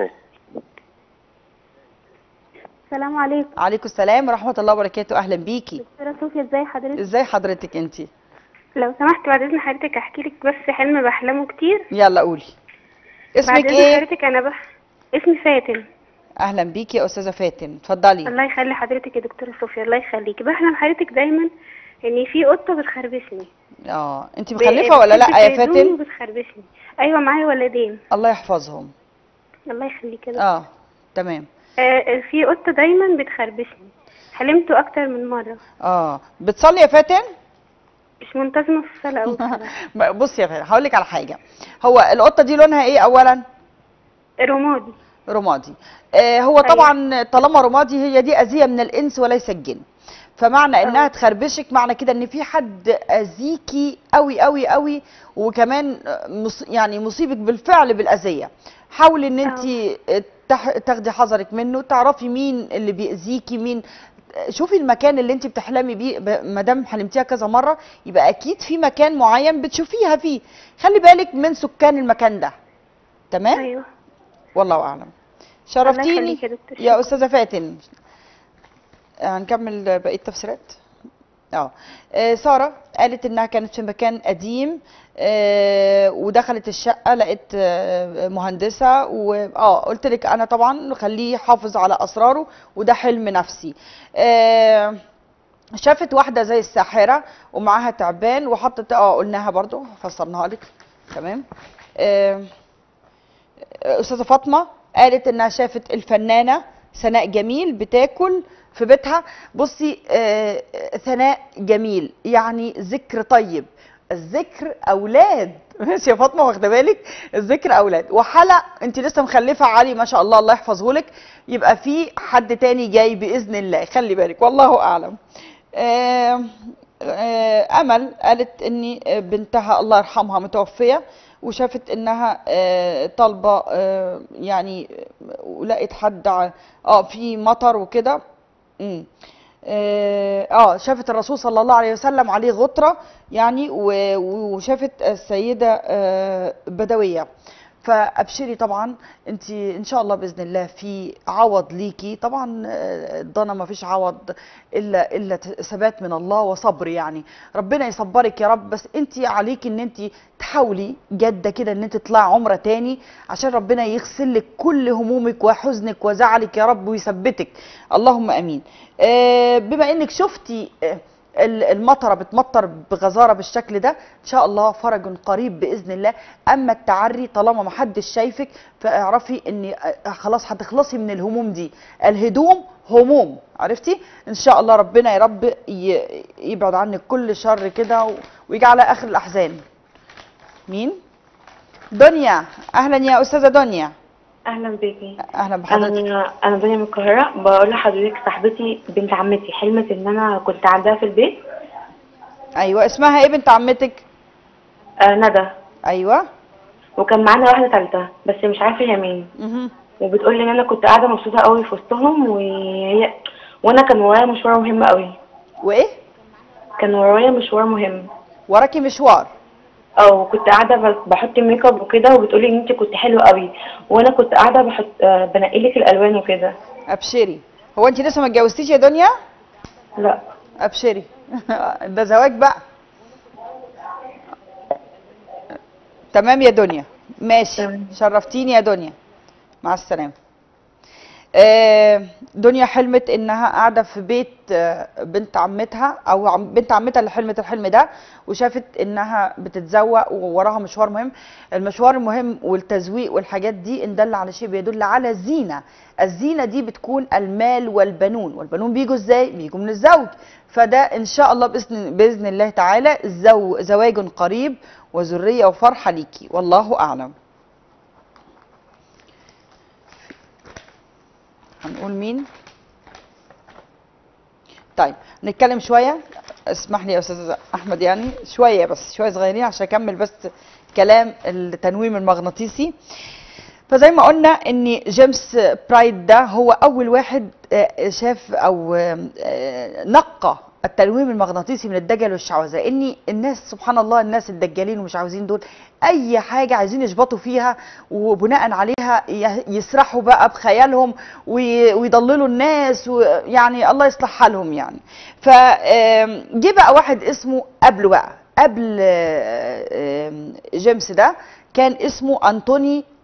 السلام عليكم عليكم السلام ورحمه الله وبركاته اهلا بيكي دكتورة صوفيا ازاي حضرتك ازاي حضرتك انت لو سمحت بعد اذن حضرتك احكي لك بس حلم بحلمه كتير يلا قولي اسمك بعد اذن ايه حضرتك انا بح... اسمي فاتن اهلا بيكي يا استاذه فاتن اتفضلي الله يخلي حضرتك يا دكتوره صوفيا الله يخليكي بحلم حضرتك دايما ان في قطه بتخربشني اه انت مخلفه ولا لا يا فاتن فاتن بتخربشني ايوه معايا ولدين الله يحفظهم الله يخليك يا دكتور. اه تمام آه في قطه دايما بتخربشني حلمته اكتر من مره اه بتصلي يا فاتن مش منتظمه في الصلاه قوي بصراحة. بصي يا فاتن هقول لك على حاجه هو القطه دي لونها ايه اولا رمادي رمادي آه هو طبعا طالما رمادي هي دي اذيه من الانس وليس الجن فمعنى انها تخربشك معنى كده ان في حد اذيكي قوي قوي قوي وكمان مص يعني مصيبك بالفعل بالاذيه حاولي ان انت تاخدي حذرك منه تعرفي مين اللي بيأذيكي مين شوفي المكان اللي انت بتحلمي بيه ما دام حلمتيها كذا مره يبقى اكيد في مكان معين بتشوفيها فيه خلي بالك من سكان المكان ده تمام ايوه والله اعلم شرفتيني يخليك يا دكتور، يا شكراً. استاذه فاتن هنكمل بقيه التفسيرات اه آه، ساره قالت انها كانت في مكان قديم آه، ودخلت الشقه لقيت آه، مهندسه واه قلت لك انا طبعا خليه يحافظ على اسراره وده حلم نفسي آه، شافت واحده زي الساحره ومعاها تعبان وحطت اه قلناها برضو فسرناها لك تمام آه، استاذه فاطمه قالت انها شافت الفنانه سناء جميل بتاكل في بيتها بصي آه، آه، ثناء جميل يعني ذكر طيب الذكر اولاد ماشي يا فاطمه واخده بالك الذكر اولاد وحلق انت لسه مخلفه علي ما شاء الله الله يحفظه لك يبقى في حد تاني جاي باذن الله خلي بالك والله اعلم آه، آه، امل قالت ان بنتها الله يرحمها متوفيه وشافت انها آه، طالبه آه، يعني آه، ولقيت حد ع- اه في مطر وكده مم. اه آه، شافت الرسول صلى الله عليه وسلم عليه غطره يعني و- وشافت السيده آه، بدويه فابشري طبعا انت ان شاء الله باذن الله في عوض ليكي طبعا آه، الضنا ما فيش عوض الا الا ت- ثبات من الله وصبر يعني ربنا يصبرك يا رب بس انت عليكي ان انت تحاولي جاده كده ان انت تطلعي عمره تاني عشان ربنا يغسل لك كل همومك وحزنك وزعلك يا رب ويثبتك اللهم امين آه، بما انك شفتي آه، ال- المطره بتمطر بغزاره بالشكل ده ان شاء الله فرج قريب باذن الله اما التعري طالما ما حدش شايفك فاعرفي ان آه، خلاص هتخلصي من الهموم دي الهدوم هموم عرفتي ان شاء الله ربنا يا رب ي- يبعد عنك كل شر كده و- ويجعلها اخر الاحزان مين دنيا اهلا يا استاذه دنيا اهلا بيكي اهلا بحضرتك انا انا دنيا من القاهره بقول لحضرتك صاحبتي بنت عمتي حلمت ان انا كنت عندها في البيت ايوه اسمها ايه بنت عمتك آه ندى ايوه وكان معانا واحده ثالثه بس مش عارفه هي مين مهم. وبتقول لي ان انا كنت قاعده مبسوطه قوي في وسطهم وهي وانا كان ورايا مشوار مهم قوي وايه كان ورايا مشوار مهم وراكي مشوار او كنت قاعده ب- بحط ميك اب وكده وبتقولي ان انت كنت حلوه قوي وانا كنت قاعده بحط آه، بنقي لك الالوان وكده ابشري هو انت لسه ما اتجوزتيش يا دنيا لا ابشري ده زواج بقى تمام يا دنيا ماشي شرفتيني يا دنيا مع السلامه آه، دنيا حلمت انها قاعده في بيت آه، بنت عمتها او عم- بنت عمتها اللي حلمت الحلم ده وشافت انها بتتزوق ووراها مشوار مهم المشوار المهم والتزويق والحاجات دي ان دل على شيء بيدل على الزينه الزينه دي بتكون المال والبنون والبنون بيجوا ازاي بيجوا من الزوج فده ان شاء الله باذن باذن الله تعالى الزو زواج قريب وذريه وفرحه ليكي والله اعلم هنقول مين طيب نتكلم شويه اسمح لي يا استاذ احمد يعني شويه بس شويه صغيرين عشان اكمل بس كلام التنويم المغناطيسي فزي ما قلنا ان جيمس برايد ده هو اول واحد آه، شاف او آه، آه، نقى التنويم المغناطيسي من الدجل والشعوذه ان الناس سبحان الله الناس الدجالين ومش عاوزين دول اي حاجه عايزين يشبطوا فيها وبناء عليها ي- يسرحوا بقى بخيالهم وي- ويضللوا الناس ويعني الله يصلح حالهم يعني فجه بقى واحد اسمه قبله بقى قبل آه، آه، جيمس ده كان اسمه انطوني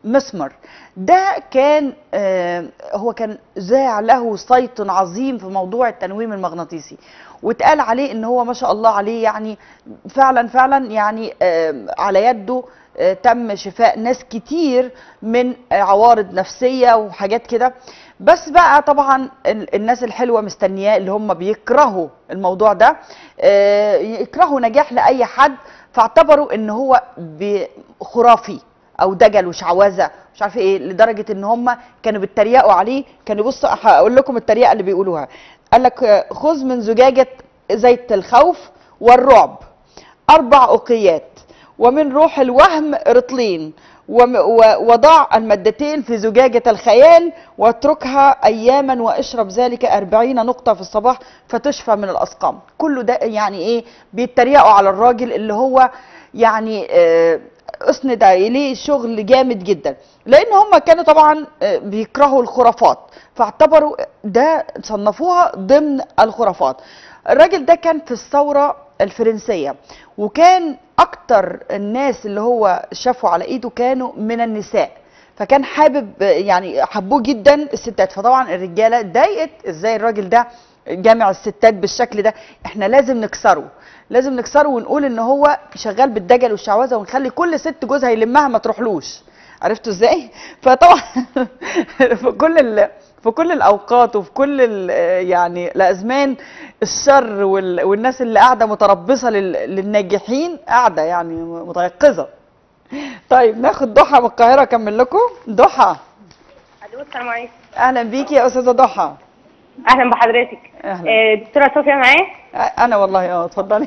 مسمر ده كان آه، هو كان ذاع له صيت عظيم في موضوع التنويم المغناطيسي واتقال عليه ان هو ما شاء الله عليه يعني فعلا فعلا يعني آه، على يده آه، تم شفاء ناس كتير من آه، عوارض نفسيه وحاجات كده بس بقى طبعا ال- الناس الحلوه مستنياه اللي هم بيكرهوا الموضوع ده آه، يكرهوا نجاح لاي حد فاعتبروا ان هو ب- خرافي او دجل وشعوذه مش عارفه ايه لدرجه ان هم كانوا بيتريقوا عليه كانوا بصوا هقول لكم التريقه اللي بيقولوها قال لك آه، خذ من زجاجه زيت الخوف والرعب اربع اقيات ومن روح الوهم رطلين وم- و- وضع المادتين في زجاجة الخيال واتركها أياما واشرب ذلك أربعين نقطة في الصباح فتشفى من الأسقام كله ده يعني إيه بيتريقوا على الراجل اللي هو يعني آه، أسند إليه شغل جامد جدا لأن هم كانوا طبعا آه، بيكرهوا الخرافات فاعتبروا ده صنفوها ضمن الخرافات الراجل ده كان في الثورة الفرنسية وكان أكتر الناس اللي هو شافوا على إيده كانوا من النساء فكان حابب يعني حبوه جدا الستات فطبعا الرجاله اتضايقت ازاي الراجل ده جامع الستات بالشكل ده احنا لازم نكسره لازم نكسره ونقول ان هو شغال بالدجل والشعوذه ونخلي كل ست جوزها يلمها ما تروحلوش عرفتوا ازاي فطبعا في كل ال... في كل الاوقات وفي كل ال... يعني الازمان الشر وال... والناس اللي قاعده متربصه لل... للناجحين قاعده يعني متيقظه طيب ناخد ضحى من القاهره اكمل لكم ضحى الو السلام عليكم اهلا بيكي يا استاذه ضحى اهلا بحضرتك اهلا آه، دكتوره صوفيا معايا انا والله اه اتفضلي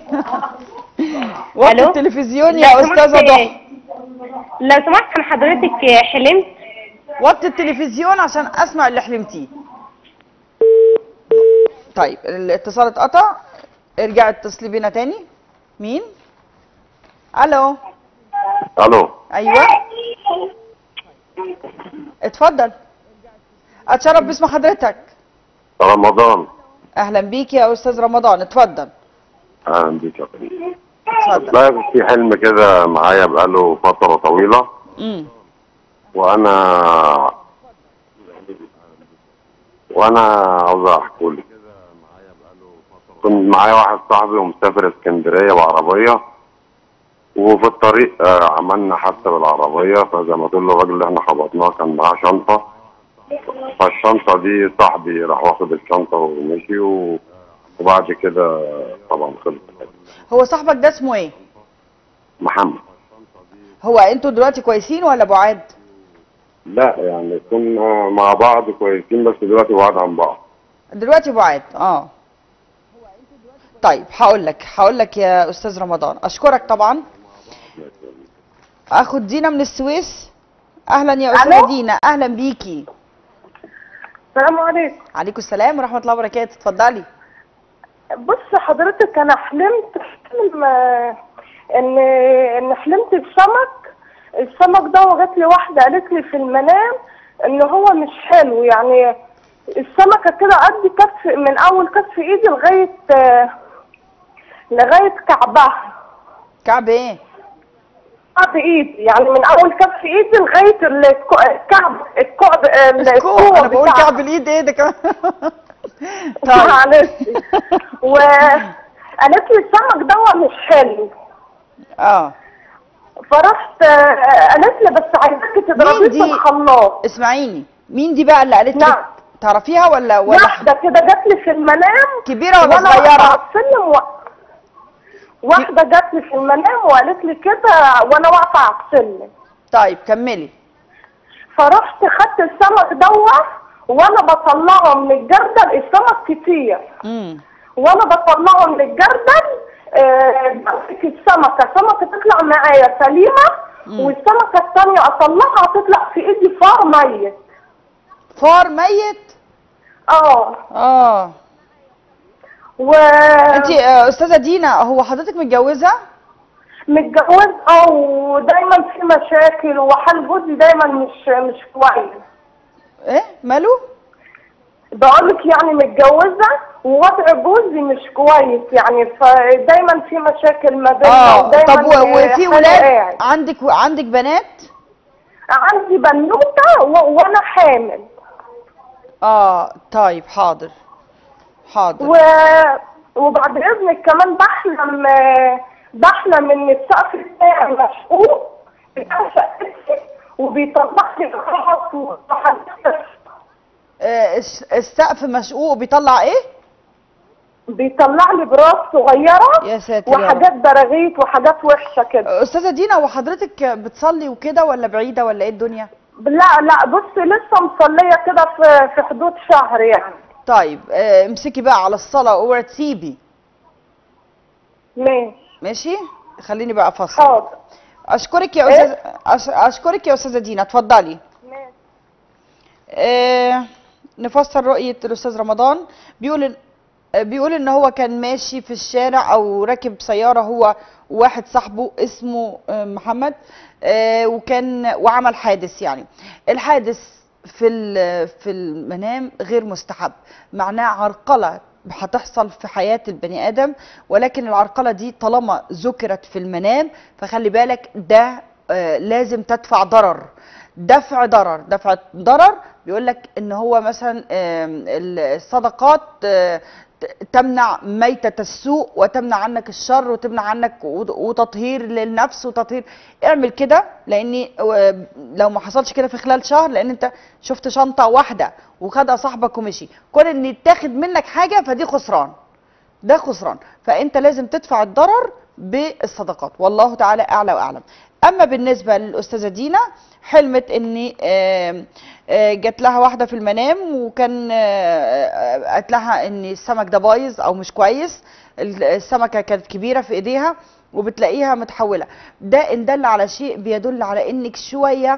وقت ألو؟ التلفزيون لو يا سمحت- استاذه ضحى لو سمحت انا حضرتك حلمت وطي التلفزيون عشان اسمع اللي حلمتيه طيب الاتصال اتقطع ارجعي اتصلي بينا تاني مين الو الو ايوه اتفضل اتشرف باسم حضرتك رمضان اهلا بيك يا استاذ رمضان اتفضل اهلا بيك يا فندم اتفضل والله في حلم كده معايا بقاله فترة طويلة امم وانا وانا عاوز احكي لك كنت معايا واحد صاحبي ومسافر اسكندرية بعربية وفي الطريق آه، عملنا حادثة بالعربية فزي ما تقول له الراجل اللي احنا خبطناه كان معاه شنطة فالشنطة دي صاحبي راح واخد الشنطة ومشي و- وبعد كده طبعا خلص هو صاحبك ده اسمه ايه محمد هو انتوا دلوقتي كويسين ولا بعاد لا يعني كنا مع بعض كويسين بس دلوقتي بعاد عن بعض دلوقتي بعاد اه طيب هقول لك هقول لك يا استاذ رمضان اشكرك طبعا اخد دينا من السويس اهلا يا استاذه ألو؟ دينا اهلا بيكي السلام عليكم عليكم السلام ورحمه الله وبركاته اتفضلي بص حضرتك انا حلمت حلم آه، ان ان حلمت بسمك السمك ده جات لي واحده قالت لي في المنام ان هو مش حلو يعني السمكه كده قد كف من اول كف ايدي لغايه آه، لغايه كعبها كعب ايه كعب ايدي يعني من اول كف ايدي لغايه الك- الكعب الكعب الكوع انا بقول بتاعها. كعب الايد ايه ده كمان معلش وقالت لي السمك ده مش حلو اه فرحت آه، قالت لي بس عايزاكي تضربيه مين في دي الخلاط اسمعيني مين دي بقى اللي قالت لك نعم. تعرفيها ولا ولا واحده كده جات لي في المنام كبيره ولا وأنا واقفة صغيره على السلم و... واحده جات لي في المنام وقالت لي كده وانا واقفه على السلم طيب كملي فرحت خدت السمك دوت وانا بطلعه من الجردل السمك كتير امم وانا بطلعه من الجردل آه، بمسك السمكه سمكه تطلع معايا سليمه والسمكه الثانيه اطلعها تطلع في ايدي فار ميت فار ميت اه اه و انت استاذه دينا هو حضرتك متجوزه متجوز اه ودايما في مشاكل وحال جوزي دايما مش مش كويس ايه ماله بقولك يعني متجوزة ووضع جوزي مش كويس يعني فدايما في مشاكل ما بيننا اه ودايما طب و- وفي حالة ولاد قاعد. عندك عندك بنات عندي بنوته و... وانا حامل اه طيب حاضر حاضر و... وبعد اذنك كمان بحلم بحلم ان السقف بتاعي مشقوق بتاع شقتي وبيطلع لي رخص وحاجات آه الس- السقف مشقوق بيطلع ايه بيطلع لي براس صغيره يا ساتر يا رب. وحاجات براغيث وحاجات وحشه كده استاذه دينا وحضرتك بتصلي وكده ولا بعيده ولا ايه الدنيا لا لا بص لسه مصليه كده في في حدود شهر يعني طيب آه، امسكي بقى على الصلاه اوعي تسيبي ماشي ماشي خليني بقى افصل حاضر اشكرك يا إيه؟ استاذ أش... اشكرك يا استاذه دينا اتفضلي آه نفسر رؤيه الاستاذ رمضان بيقول إن- آه، بيقول ان هو كان ماشي في الشارع او راكب سياره هو وواحد صاحبه اسمه آه، محمد آه، وكان وعمل حادث يعني الحادث في ال- في المنام غير مستحب معناه عرقله هتحصل في حياه البني ادم ولكن العرقله دي طالما ذكرت في المنام فخلي بالك ده آه، لازم تدفع ضرر دفع ضرر دفع ضرر بيقول لك ان هو مثلا آم، الصدقات آه، ت- تمنع ميتة السوء وتمنع عنك الشر وتمنع عنك وت- وتطهير للنفس وتطهير اعمل كده لان آه، لو ما حصلش كده في خلال شهر لان انت شفت شنطة واحدة وخدها صاحبك ومشي كون ان يتاخد منك حاجة فدي خسران ده خسران فانت لازم تدفع الضرر بالصدقات والله تعالى اعلى واعلم اما بالنسبه للاستاذه دينا حلمت ان آم، آه، جات لها واحده في المنام وكان آه، آه، قالت لها ان السمك ده بايظ او مش كويس ال- السمكه كانت كبيره في ايديها وبتلاقيها متحوله ده ان دل على شيء بيدل على انك شويه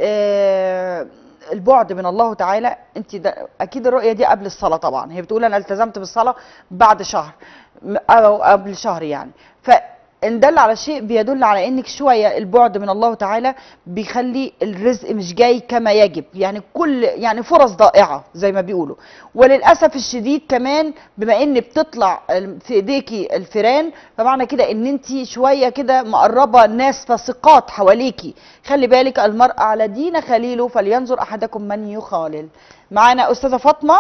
آه، البعد من الله تعالى انت ده اكيد الرؤيه دي قبل الصلاه طبعا هي بتقول انا التزمت بالصلاه بعد شهر م- او قبل شهر يعني فان دل على شيء بيدل على انك شويه البعد من الله تعالى بيخلي الرزق مش جاي كما يجب يعني كل يعني فرص ضائعه زي ما بيقولوا وللاسف الشديد كمان بما ان بتطلع ال- في ايديكي الفيران فمعنى كده ان انت شويه كده مقربه ناس فاسقات حواليكي خلي بالك المرء على دين خليله فلينظر احدكم من يخالل معانا استاذه فاطمه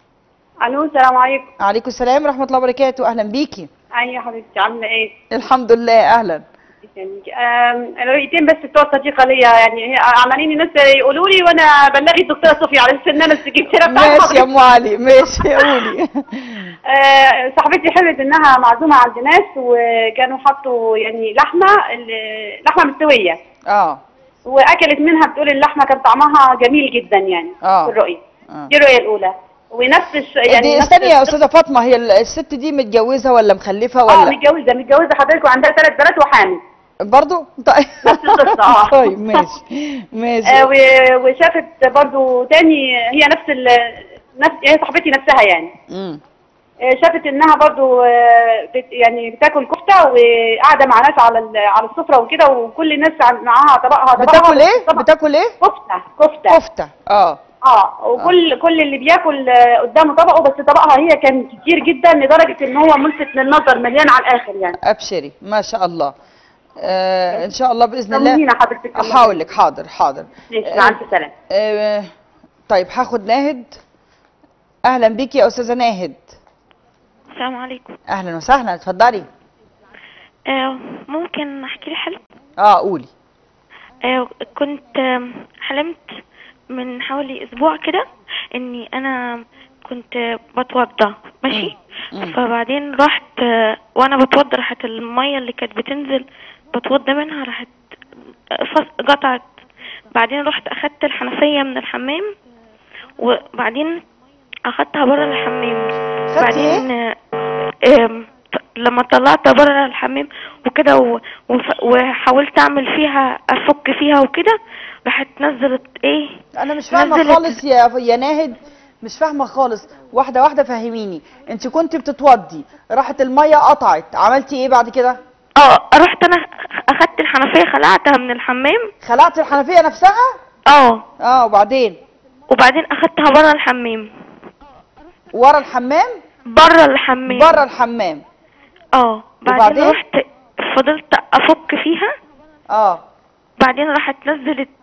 الو السلام عليكم عليكم السلام ورحمه الله وبركاته اهلا بيكي اي يا حبيبتي عامله ايه الحمد لله اهلا يسلمك. آم، رؤيتين بس بتوع صديقه ليا يعني هي عمالين الناس يقولوا لي وانا بلغي الدكتوره صوفيا على اساس ان انا السكرتيره بتاعت ماشي يا ام علي ماشي قولي آه، صاحبتي حلمت انها معزومه عند ناس وكانوا حطوا يعني لحمه ال- لحمه مستويه اه واكلت منها بتقول اللحمه كان طعمها جميل جدا يعني آه. في الرؤيه آه. دي الرؤيه الاولى ونفس الش... يعني يعني دي نفس استني يا القصة- استاذه فاطمه هي ال- الست دي متجوزه ولا مخلفه اه ولا متجوزه متجوزه حضرتك وعندها ثلاث بنات وحامل برضو طيب نفس القصه اه طيب ماشي ماشي آه، و- وشافت برضو تاني هي نفس ال... نفس هي صاحبتي نفسها يعني مم. آه، شافت انها برضو آه، بت يعني بتاكل كفته وقاعده مع ناس على ال- على السفره وكده وكل الناس عن- معاها طبقها طبقها بتاكل بس ايه طبق- بتاكل ايه كفته كفته كفته اه اه وكل كل اللي بياكل آه، قدامه طبقه بس طبقها هي كان كتير جدا لدرجه ان هو ملفت للنظر مليان على الاخر يعني ابشري ما شاء الله آه ان شاء الله باذن الله طمنينا حضرتك الله هحاول لك حاضر حاضر ماشي مع الف سلامه آه طيب هاخد ناهد اهلا بيكي يا استاذه ناهد السلام عليكم اهلا وسهلا اتفضلي آه ممكن احكي لي حلم اه قولي آه كنت آم، حلمت من حوالي اسبوع كده اني انا كنت بتوضى ماشي فبعدين رحت آه، وانا بتوضى راحت الميه اللي كانت بتنزل بتوضى منها راحت آه، فص- قطعت بعدين رحت اخدت الحنفيه من الحمام وبعدين اخدتها بره الحمام بعدين آه، آم، ط- لما طلعتها بره الحمام وكده و- وف- وحاولت اعمل فيها افك فيها وكده راحت نزلت ايه انا مش فاهمه نزلت- خالص يا يا ناهد مش فاهمه خالص واحده واحده فهميني انت كنت بتتوضي راحت الميه قطعت عملتي ايه بعد كده اه رحت انا اخدت الحنفيه خلعتها من الحمام خلعت الحنفيه نفسها اه اه وبعدين وبعدين اخدتها بره الحمام ورا الحمام بره الحمام بره الحمام اه بعدين وبعدين؟ رحت فضلت افك فيها اه بعدين راحت نزلت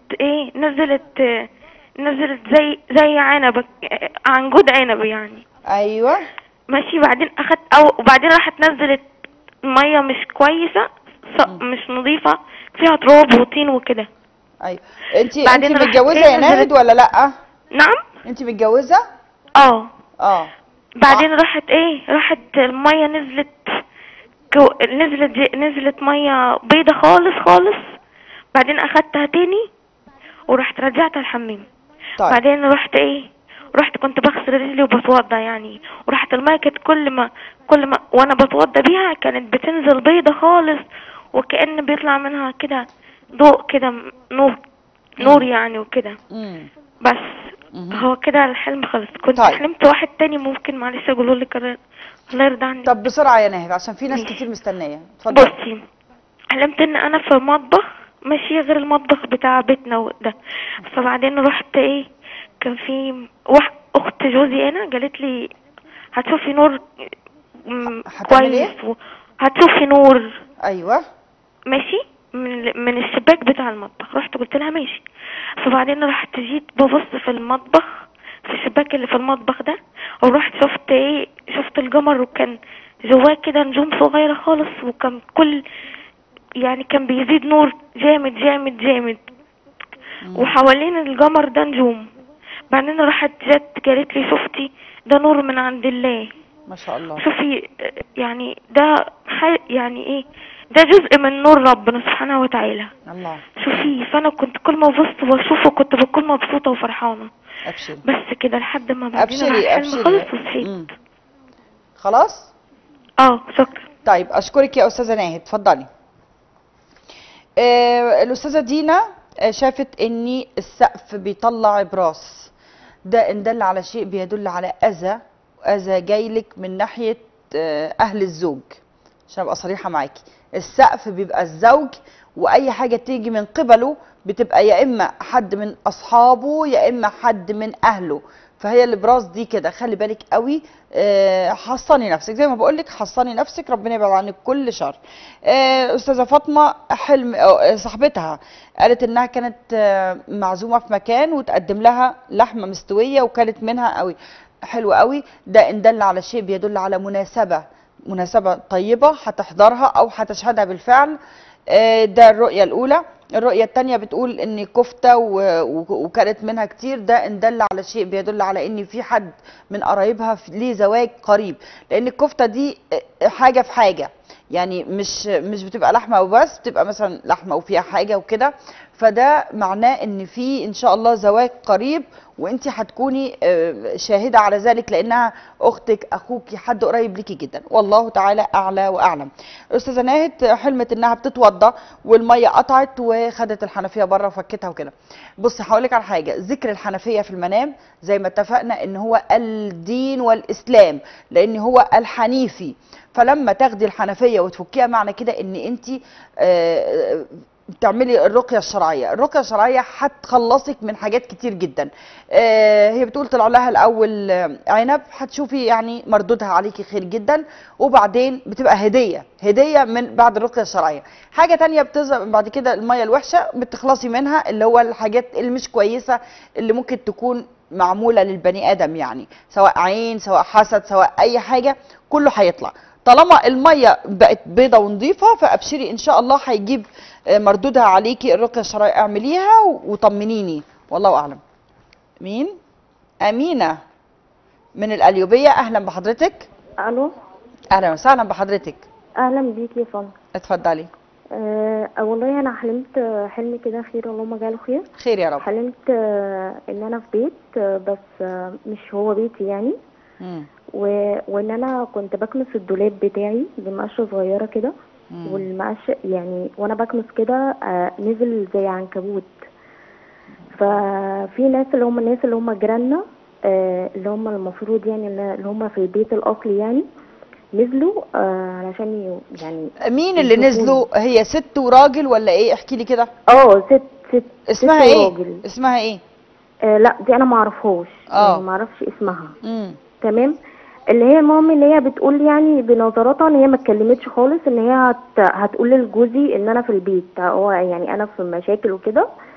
ايه نزلت آه، نزلت زي زي عنب آه، عنجود عنب يعني ايوه ماشي بعدين اخدت او وبعدين راحت نزلت ميه مش كويسه ص- مش نظيفه فيها تراب وطين وكده ايوه انت انت بعدين راحت متجوزه إيه يا ناهد نزلت- ولا لا نعم انت متجوزه اه اه بعدين راحت ايه راحت الميه نزلت كو... نزلت زي... نزلت ميه بيضة خالص خالص بعدين اخدتها تاني ورحت رجعتها الحمام طيب. بعدين رحت ايه رحت كنت بغسل رجلي وبتوضى يعني ورحت الميه كانت كل ما كل ما وانا بتوضى بيها كانت بتنزل بيضة خالص وكأن بيطلع منها كده ضوء كده م- نور نور يعني وكده امم بس هو كده الحلم خلص كنت طيب. حلمت واحد تاني ممكن معلش اقوله لك الله الله يرضى عنك طب بسرعه يا ناهد عشان في ناس كتير مستنيه اتفضلي بصي حلمت ان انا في مطبخ ماشي غير المطبخ بتاع بيتنا وده فبعدين رحت ايه كان في واحد اخت جوزي هنا قالت لي هتشوفي نور م- هتعمل إيه؟ كويس و- هتشوفي نور ايوه ماشي من من الشباك بتاع المطبخ رحت قلت لها ماشي فبعدين رحت جيت ببص في المطبخ في الشباك اللي في المطبخ ده ورحت شفت ايه شفت القمر وكان جواه كده نجوم صغيرة خالص وكان كل يعني كان بيزيد نور جامد جامد جامد وحوالين القمر ده نجوم بعدين راحت جت قالت لي شفتي ده نور من عند الله ما شاء الله شوفي آه، يعني ده ح- يعني ايه ده جزء من نور ربنا سبحانه وتعالى الله شوفي فانا كنت كل ما ببص واشوفه كنت بكون مبسوطه وفرحانه ابشري بس كده لحد ما بعدين راح ابشري الحلم خلص ابشري وصحيت مم. خلاص اه شكرا طيب اشكرك يا استاذه ناهد اتفضلي آه الاستاذه دينا آه، شافت ان السقف بيطلع براس ده ان دل على شيء بيدل على اذى اذى جايلك من ناحيه آه، اهل الزوج عشان ابقى صريحه معاكي السقف بيبقى الزوج واي حاجه تيجي من قبله بتبقى يا اما حد من اصحابه يا اما حد من اهله فهي الابراز دي كده خلي بالك قوي آه، حصني نفسك زي ما بقول لك حصني نفسك ربنا يبعد عنك كل شر آه، استاذه فاطمه حلم آه، صاحبتها قالت انها كانت آه، معزومه في مكان وتقدم لها لحمه مستويه وكانت منها قوي حلو قوي ده ان دل على شيء بيدل على مناسبه مناسبه طيبه هتحضرها او هتشهدها بالفعل آه، ده الرؤيه الاولى الرؤيه الثانيه بتقول ان كفته و- و- وكانت منها كتير ده ان دل على شيء بيدل على ان في حد من قرايبها في- ليه زواج قريب لان الكفته دي آه، حاجه في حاجه يعني مش مش بتبقى لحمه وبس بتبقى مثلا لحمه وفيها حاجه وكده فده معناه ان في ان شاء الله زواج قريب وانت هتكوني آه، شاهده على ذلك لانها اختك اخوكي حد قريب ليكي جدا والله تعالى اعلى واعلم الاستاذه ناهد حلمت انها بتتوضى والميه قطعت وخدت الحنفيه بره وفكتها وكده بصي هقول لك على حاجه ذكر الحنفيه في المنام زي ما اتفقنا ان هو الدين والاسلام لان هو الحنيفي فلما تاخدي الحنفيه وتفكيها معنى كده ان انت آه، تعملي الرقيه الشرعيه الرقيه الشرعيه هتخلصك من حاجات كتير جدا آه، هي بتقول طلع لها الاول آه، عنب هتشوفي يعني مردودها عليكي خير جدا وبعدين بتبقى هديه هديه من بعد الرقيه الشرعيه حاجه تانية بتظهر بعد كده الميه الوحشه بتخلصي منها اللي هو الحاجات اللي مش كويسه اللي ممكن تكون معموله للبني ادم يعني سواء عين سواء حسد سواء اي حاجه كله هيطلع طالما الميه بقت بيضه ونظيفه فابشري ان شاء الله هيجيب آه، مردودها عليكي الرقيه الشرعيه اعمليها وطمنيني والله اعلم مين امينه من القليوبيه اهلا بحضرتك الو اهلا وسهلا بحضرتك اهلا بيكي يا فندم اتفضلي أه والله انا حلمت آه، حلم كده خير اللهم جعله خير خير يا رب حلمت آه، ان انا في بيت آه، بس آه، مش هو بيتي يعني مم. و... وان انا كنت بكنس الدولاب بتاعي بمقشه صغيره كده مم. والمقش يعني وانا بكنس كده آه، نزل زي عنكبوت ففي ناس اللي هم الناس اللي هم جيراننا آه، اللي هم المفروض يعني اللي هم في البيت الاصلي يعني نزلوا آه، علشان ي- يعني مين اللي يشوفوني. نزلوا هي ست وراجل ولا ايه احكي لي كده اه ست ست اسمها ست ايه وراجل. اسمها ايه آه لا دي انا ما اعرفهاش اه. يعني ما اعرفش اسمها امم تمام اللي هي المهم ان هي بتقول يعني بنظراتها ان هي ما اتكلمتش خالص ان هي هت... هتقول لجوزي ان انا في البيت هو يعني انا في مشاكل وكده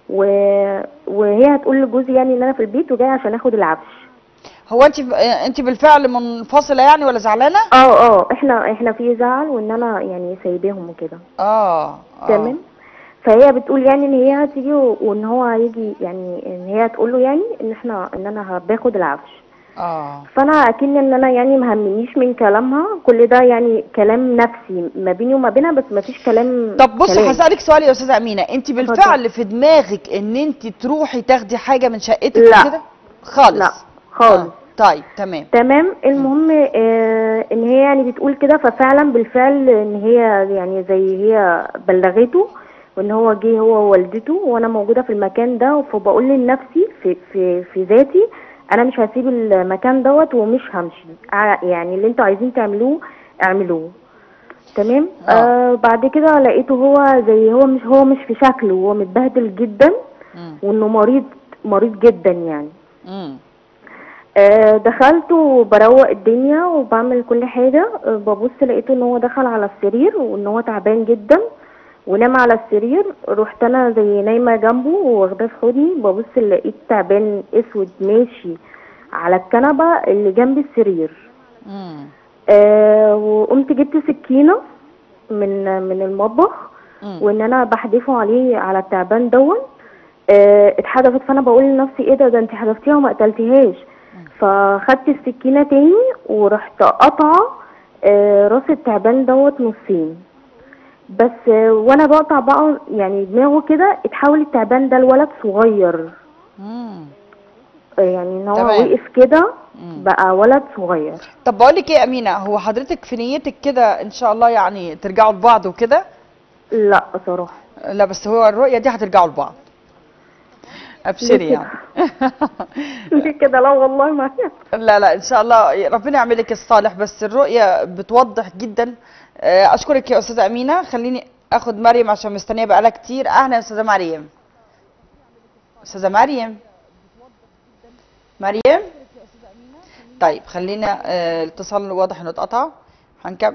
و... وهي هتقول لجوزي يعني ان انا في البيت وجايه عشان اخد العفش هو انت انت بالفعل منفصله يعني ولا زعلانه اه اه احنا احنا في زعل وان انا يعني سايباهم وكده اه آه. تمام فهي بتقول يعني ان هي هتيجي و- وان هو هيجي يعني ان هي هتقول له يعني ان احنا ان انا باخد العفش اه فانا اكن ان انا يعني مهمنيش من كلامها كل ده يعني كلام نفسي ما بيني وما بينها بس ما فيش كلام طب بصي كلام. هسألك سؤال يا استاذه امينه انت بالفعل في دماغك ان انت تروحي تاخدي حاجه من شقتك لا. كده خالص لا خالص طيب تمام تمام المهم آه ان هي يعني بتقول كده ففعلا بالفعل ان هي يعني زي هي بلغته وان هو جه هو ووالدته وانا موجوده في المكان ده فبقول لنفسي في في في ذاتي انا مش هسيب المكان دوت ومش همشي ع- يعني اللي انتوا عايزين تعملوه اعملوه تمام آه بعد كده لقيته هو زي هو مش هو مش في شكله هو متبهدل جدا وانه مريض مريض جدا يعني امم آه، دخلت وبروق الدنيا وبعمل كل حاجة آه، ببص لقيته ان هو دخل على السرير وان هو تعبان جدا ونام على السرير رحت انا زي نايمة جنبه واخداه في حضني ببص لقيت تعبان اسود ماشي على الكنبة اللي جنب السرير امم آه وقمت جبت سكينة من من المطبخ وان انا بحدفه عليه على التعبان دون آه اتحدفت فانا بقول لنفسي ايه ده ده انت حدفتيها وما قتلتيهاش فخدت السكينة تاني ورحت قطعة آه راس التعبان دوت نصين بس آه وانا بقطع بقى يعني دماغه كده اتحول التعبان ده لولد صغير امم آه يعني ان هو تمام. وقف كده بقى ولد صغير طب بقول لك ايه يا امينه هو حضرتك في نيتك كده ان شاء الله يعني ترجعوا لبعض وكده لا صراحه لا بس هو الرؤيه دي هترجعوا لبعض ابشري ليه يعني ليه كده لا والله ما لا لا ان شاء الله ربنا يعمل لك الصالح بس الرؤيه بتوضح جدا آه، اشكرك يا استاذه امينه خليني اخد مريم عشان مستنيه بقالها كتير اهلا يا استاذه مريم استاذه مريم مريم طيب خلينا آه، الاتصال واضح انه اتقطع هنكمل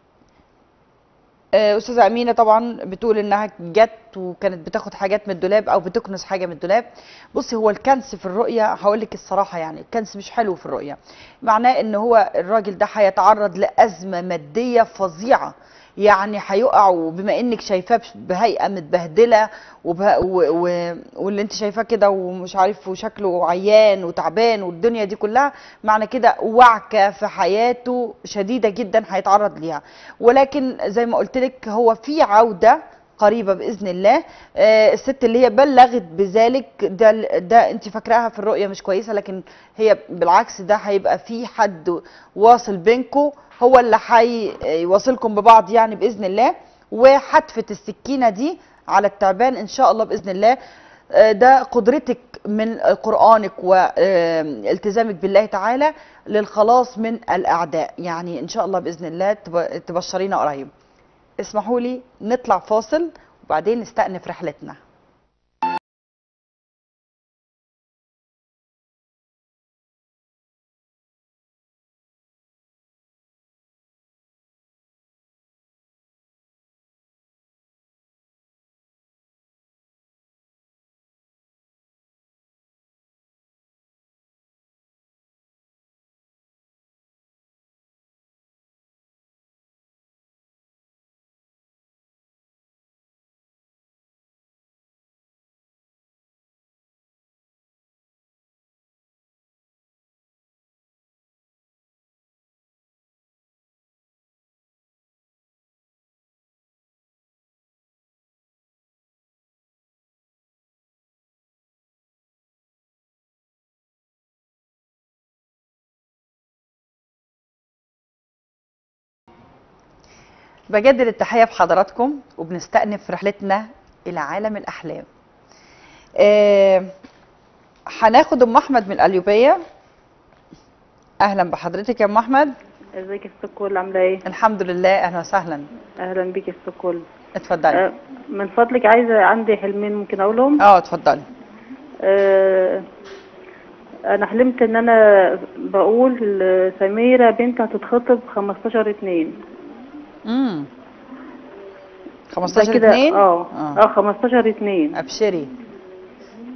آه، استاذه امينه طبعا بتقول انها جت وكانت بتاخد حاجات من الدولاب او بتكنس حاجه من الدولاب بصي هو الكنس في الرؤيه هقول لك الصراحه يعني الكنس مش حلو في الرؤيه معناه ان هو الراجل ده هيتعرض لازمه ماديه فظيعه يعني هيقع وبما انك شايفاه بهيئه متبهدله وبه... و... و... واللي انت شايفاه كده ومش عارف وشكله عيان وتعبان والدنيا دي كلها معنى كده وعكه في حياته شديده جدا هيتعرض ليها ولكن زي ما قلت لك هو في عوده قريبه باذن الله آه الست اللي هي بلغت بذلك ده ده انت فاكراها في الرؤيه مش كويسه لكن هي بالعكس ده هيبقى في حد واصل بينكم هو اللي هيواصلكم ببعض يعني باذن الله وحتفه السكينه دي على التعبان ان شاء الله باذن الله آه، ده قدرتك من قرآنك والتزامك بالله تعالى للخلاص من الأعداء يعني إن شاء الله بإذن الله تب- تبشرينا قريب اسمحوا لي نطلع فاصل وبعدين نستأنف رحلتنا بجدد التحية بحضراتكم وبنستأنف رحلتنا إلى عالم الأحلام آه، هناخد أم أحمد من القليوبية أهلا بحضرتك يا أم أحمد ازيك يا ست كل عامله ايه الحمد لله أهلا وسهلا اهلا بيكي يا ست كل اتفضلي آه، من فضلك عايزه عندي حلمين ممكن اقولهم اه اتفضلي آه، انا حلمت ان انا بقول سميره بنت هتتخطب 15 2 امم ده 15 كده- 2 اه اه 15 2 ابشري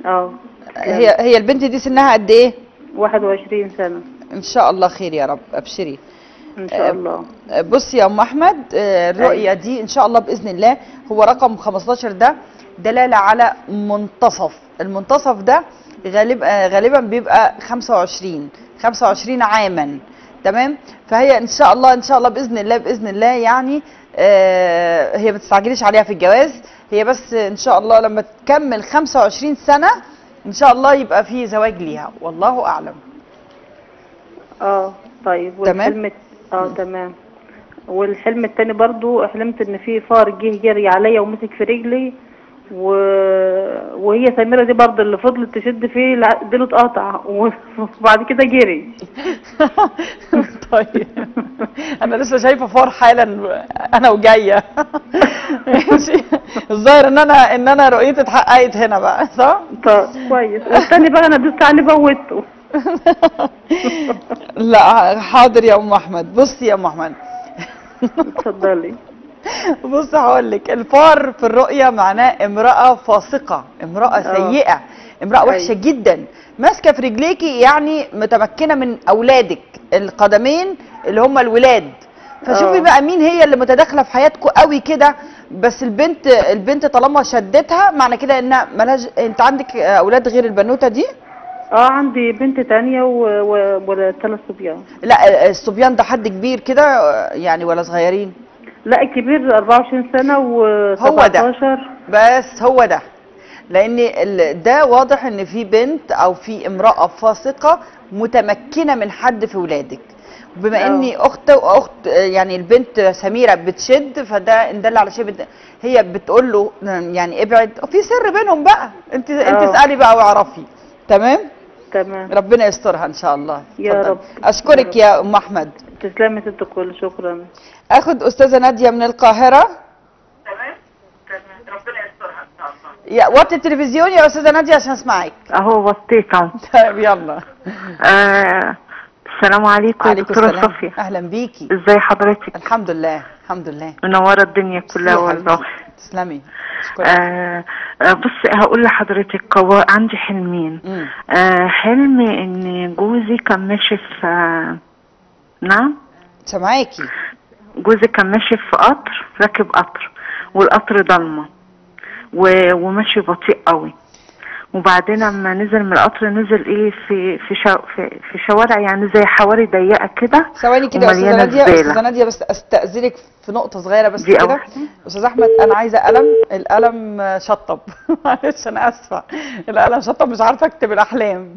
اه هي هي البنت دي سنها قد ايه 21 سنة ان شاء الله خير يا رب ابشري ان شاء الله بصي يا ام احمد آه، الرؤيه دي ان شاء الله باذن الله هو رقم 15 ده دلاله على منتصف المنتصف ده غالب آه، غالبا بيبقى 25 25 عاما تمام فهي ان شاء الله ان شاء الله باذن الله باذن الله يعني آه، هي ما تستعجليش عليها في الجواز هي بس ان شاء الله لما تكمل 25 سنه ان شاء الله يبقى في زواج ليها والله اعلم اه طيب تمام؟ والحلم اه تمام والحلم التاني برضو حلمت ان في فار جه جري عليا ومسك في رجلي و... وهي سميرة دي برضو اللي فضلت تشد فيه لا- ديله اتقطع وبعد كده جري طيب انا لسه شايفه فار حالا انا وجايه ماشي الظاهر ان انا ان انا رؤيتي اتحققت هنا بقى صح طيب كويس والتاني بقى انا دوست عليه بوته لا حاضر يا ام احمد بصي يا ام احمد اتفضلي بص هقول لك الفار في الرؤيه معناه امراه فاسقه امراه آه. سيئه امراه وحشه أيوة. جدا ماسكه في رجليكي يعني متمكنه من اولادك القدمين اللي هم الولاد فشوفي آه. بقى مين هي اللي متداخله في حياتكم قوي كده بس البنت البنت طالما شدتها معنى كده انها ملهاش انت عندك اولاد غير البنوته دي اه عندي بنت تانية و... و... وثلاث صبيان لا الصبيان ده حد كبير كده يعني ولا صغيرين لا الكبير 24 سنة و هو ده 17 بس هو ده لان ال- ده واضح ان في بنت او في امراه فاسقه متمكنه من حد في ولادك بما آه. اني اخت اخت يعني البنت سميره بتشد فده ان دل على شيء بت... هي بتقول له يعني ابعد في سر بينهم بقى انت انت آه. اسالي بقى واعرفي تمام تمام ربنا يسترها ان شاء الله يا اتفضلي. رب. اشكرك يا يا ام احمد تسلمي ست الكل شكرا اخد استاذه ناديه من القاهره يا وطي التلفزيون يا استاذه ناديه عشان اسمعك اهو وطيتهم طيب يلا آه السلام عليكم يا عليكم دكتورة السلام صفية اهلا بيكي ازاي حضرتك الحمد لله الحمد لله منورة الدنيا كلها يا والله حبيبتي. تسلمي آه آه، بصي هقول لحضرتك هو عندي حلمين مم. آه حلمي ان جوزي كان ماشي في آه، نعم سامعاكي جوزي كان ماشي في قطر راكب قطر والقطر ضلمه و- وماشي بطيء قوي وبعدين لما نزل من القطر نزل ايه في في شو في, في شوارع يعني زي حواري ضيقه كده ثواني كده يا استاذه ومليانة ناديه زبالة. استاذه ناديه بس استاذنك في نقطه صغيره بس دي كده أول استاذ احمد انا عايزه قلم القلم شطب معلش انا اسفه القلم شطب مش عارفه اكتب الاحلام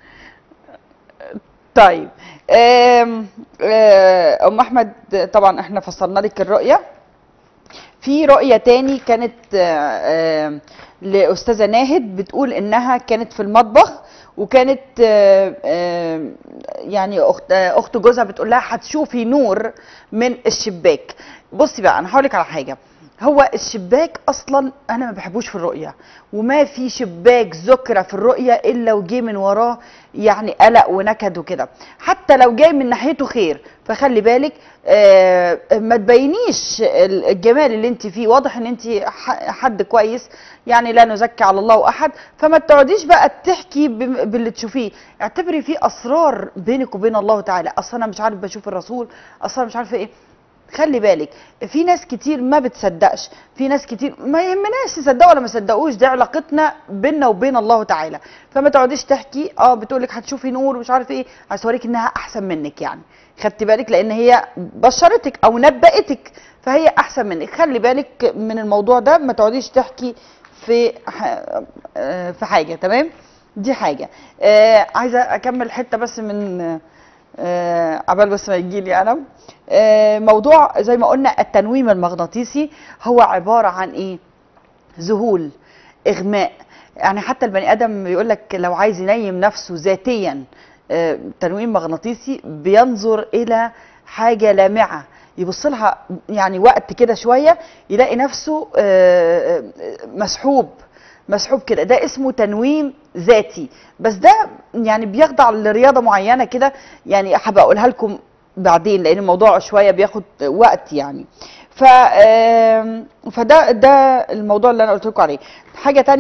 طيب آم، آه، ام احمد طبعا احنا فصلنا لك الرؤيه في رؤيه تاني كانت آه، آه، لاستاذه ناهد بتقول انها كانت في المطبخ وكانت آه، آه، يعني اخت آه، اخت جوزها بتقول لها هتشوفي نور من الشباك بصي بقى انا هقول لك على حاجه هو الشباك اصلا انا ما بحبوش في الرؤيه وما في شباك ذكرى في الرؤيه الا وجي من وراه يعني قلق ونكد وكده حتى لو جاي من ناحيته خير فخلي بالك آه ما تبينيش ال- الجمال اللي انت فيه واضح ان انت ح- حد كويس يعني لا نزكي على الله احد فما تقعديش بقى تحكي بم- باللي تشوفيه اعتبري فيه اسرار بينك وبين الله تعالى اصلا انا مش عارف بشوف الرسول اصلا مش عارفه ايه خلي بالك في ناس كتير ما بتصدقش في ناس كتير ما يهمناش تصدقوا ولا ما تصدقوش دي علاقتنا بيننا وبين الله تعالى فما تقعديش تحكي اه بتقولك هتشوفي نور ومش عارف ايه عايز اوريك انها احسن منك يعني خدتي بالك لان هي بشرتك او نبأتك فهي احسن منك خلي بالك من الموضوع ده ما تقعديش تحكي في ح- آه، في حاجه تمام دي حاجه آه عايزه اكمل حته بس من آه، عبال بس ما يجي لي قلم آه، موضوع زي ما قلنا التنويم المغناطيسي هو عباره عن ايه ذهول اغماء يعني حتى البني ادم بيقول لك لو عايز ينيم نفسه ذاتيا آه، تنويم مغناطيسي بينظر الى حاجه لامعه يبص لها يعني وقت كده شويه يلاقي نفسه آه، آه، مسحوب مسحوب كده ده اسمه تنويم ذاتي بس ده يعني بيخضع لرياضه معينه كده يعني هبقى اقولها لكم بعدين لان الموضوع شويه بياخد وقت يعني ف آم، فده ده الموضوع اللي انا قلت لكم عليه حاجه تانية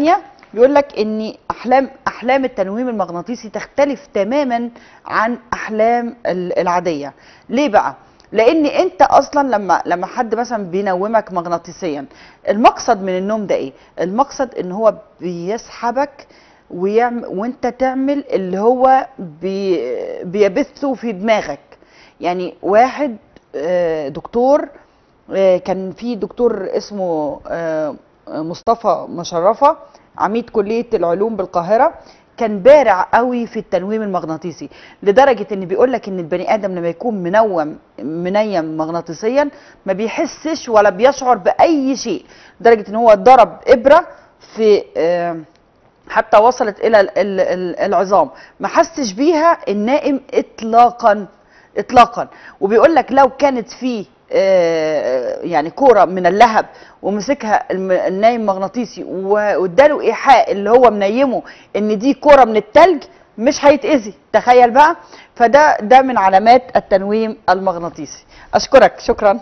بيقول لك ان احلام احلام التنويم المغناطيسي تختلف تماما عن احلام ال- العاديه ليه بقى لان انت اصلا لما لما حد مثلا بينومك مغناطيسيا المقصد من النوم ده ايه المقصد ان هو بيسحبك ويعمل وانت تعمل اللي هو بي بيبثه في دماغك يعني واحد آه، دكتور آه، كان في دكتور اسمه آه، مصطفى مشرفه عميد كليه العلوم بالقاهره كان بارع قوي في التنويم المغناطيسي لدرجه ان بيقول لك ان البني ادم لما يكون منوم منيم مغناطيسيا ما بيحسش ولا بيشعر باي شيء لدرجه ان هو ضرب ابره في آه، حتى وصلت الى ال- ال- ال- العظام ما حسش بيها النائم اطلاقا اطلاقا وبيقول لك لو كانت في آه، يعني كوره من اللهب ومسكها الم- النايم مغناطيسي و- واداله ايحاء اللي هو منيمه ان دي كوره من التلج مش هيتاذي تخيل بقى فده ده من علامات التنويم المغناطيسي اشكرك شكرا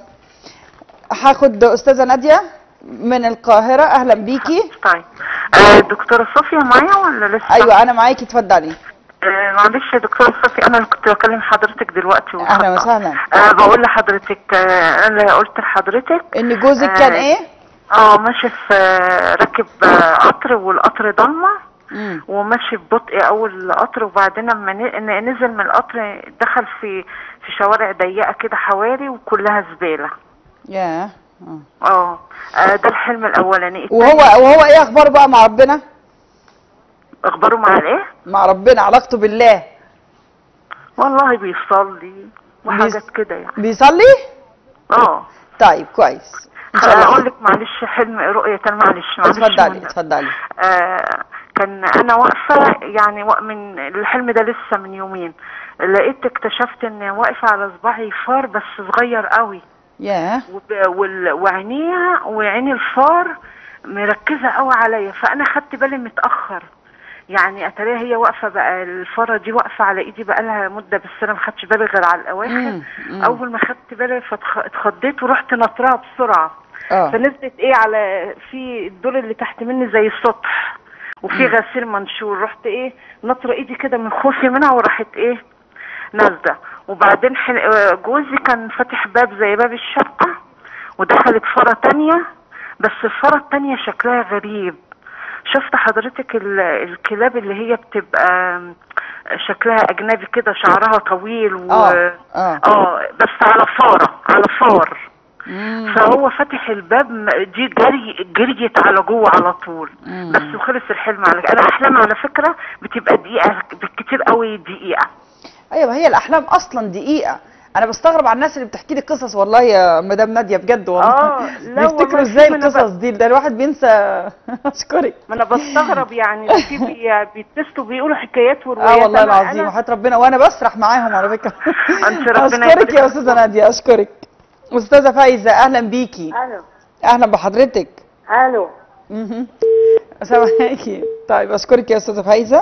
هاخد استاذه ناديه من القاهره اهلا بيكي طيب آه دكتورة صوفيا معايا ولا لسه؟ ايوه انا معاكي اتفضلي آه معلش يا دكتورة صوفيا انا اللي كنت بكلم حضرتك دلوقتي اهلا وسهلا آه بقول لحضرتك آه انا اللي قلت لحضرتك ان جوزك كان ايه؟ اه ماشي في آه، راكب آه، قطر والقطر ضلمه وماشي ببطء اول القطر وبعدين لما ن- ن- نزل من القطر دخل في في شوارع ضيقه كده حواري وكلها زباله ياه اه آه، ده الحلم الاولاني وهو وهو ايه اخباره بقى مع ربنا؟ اخباره مع الايه؟ مع ربنا علاقته بالله والله بيصلي وحاجات بيص- كده يعني بيصلي؟ اه طيب كويس ان شاء الله اقول خير. لك معلش حلم رؤيه تاني معلش معلش اتفضلي من- اتفضلي آه كان انا واقفه يعني وا- من الحلم ده لسه من يومين لقيت اكتشفت ان واقفه على صباعي فار بس صغير قوي ياه وب- وال- وعينيها وعين الفار مركزه قوي عليا فانا خدت بالي متاخر يعني اتاريها هي واقفه بقى الفاره دي واقفه على ايدي بقى لها مده بس انا ما خدتش بالي غير على الاواخر مم، مم. اول ما خدت بالي فاتخضيت ورحت نطرها بسرعه اه فنزلت ايه على في الدور اللي تحت مني زي السطح وفي مم. غسيل منشور رحت ايه نطره ايدي كده من خوفي منها وراحت ايه نازله وبعدين حل... آه، جوزي كان فاتح باب زي باب الشقه ودخلت فاره تانية بس الفاره التانية شكلها غريب شفت حضرتك ال... الكلاب اللي هي بتبقى شكلها اجنبي كده شعرها طويل و اه اه اه بس على فاره على فار مم. فهو فتح الباب م- دي جري جريت على جوه على طول مم. بس وخلص الحلم على كده. انا احلام على فكره بتبقى دقيقه بالكتير قوي دقيقه ايوه هي الاحلام اصلا دقيقه انا بستغرب على الناس اللي بتحكي لي قصص والله يا مدام ناديه بجد والله اه لا بيفتكروا والله ازاي شوف أنا القصص دي ده الواحد بينسى اشكرك ما انا بستغرب يعني ده في بي- بيتصلوا بيقولوا حكايات اه وروايات والله أنا- العظيم أنا- وحياة ربنا وانا بسرح معاهم على فكره أنت ربنا اشكرك يبارك يا لك. استاذه ناديه اشكرك استاذه فايزه اهلا بيكي الو اهلا بحضرتك الو مهم. سامعاكي طيب اشكرك يا استاذه فايزه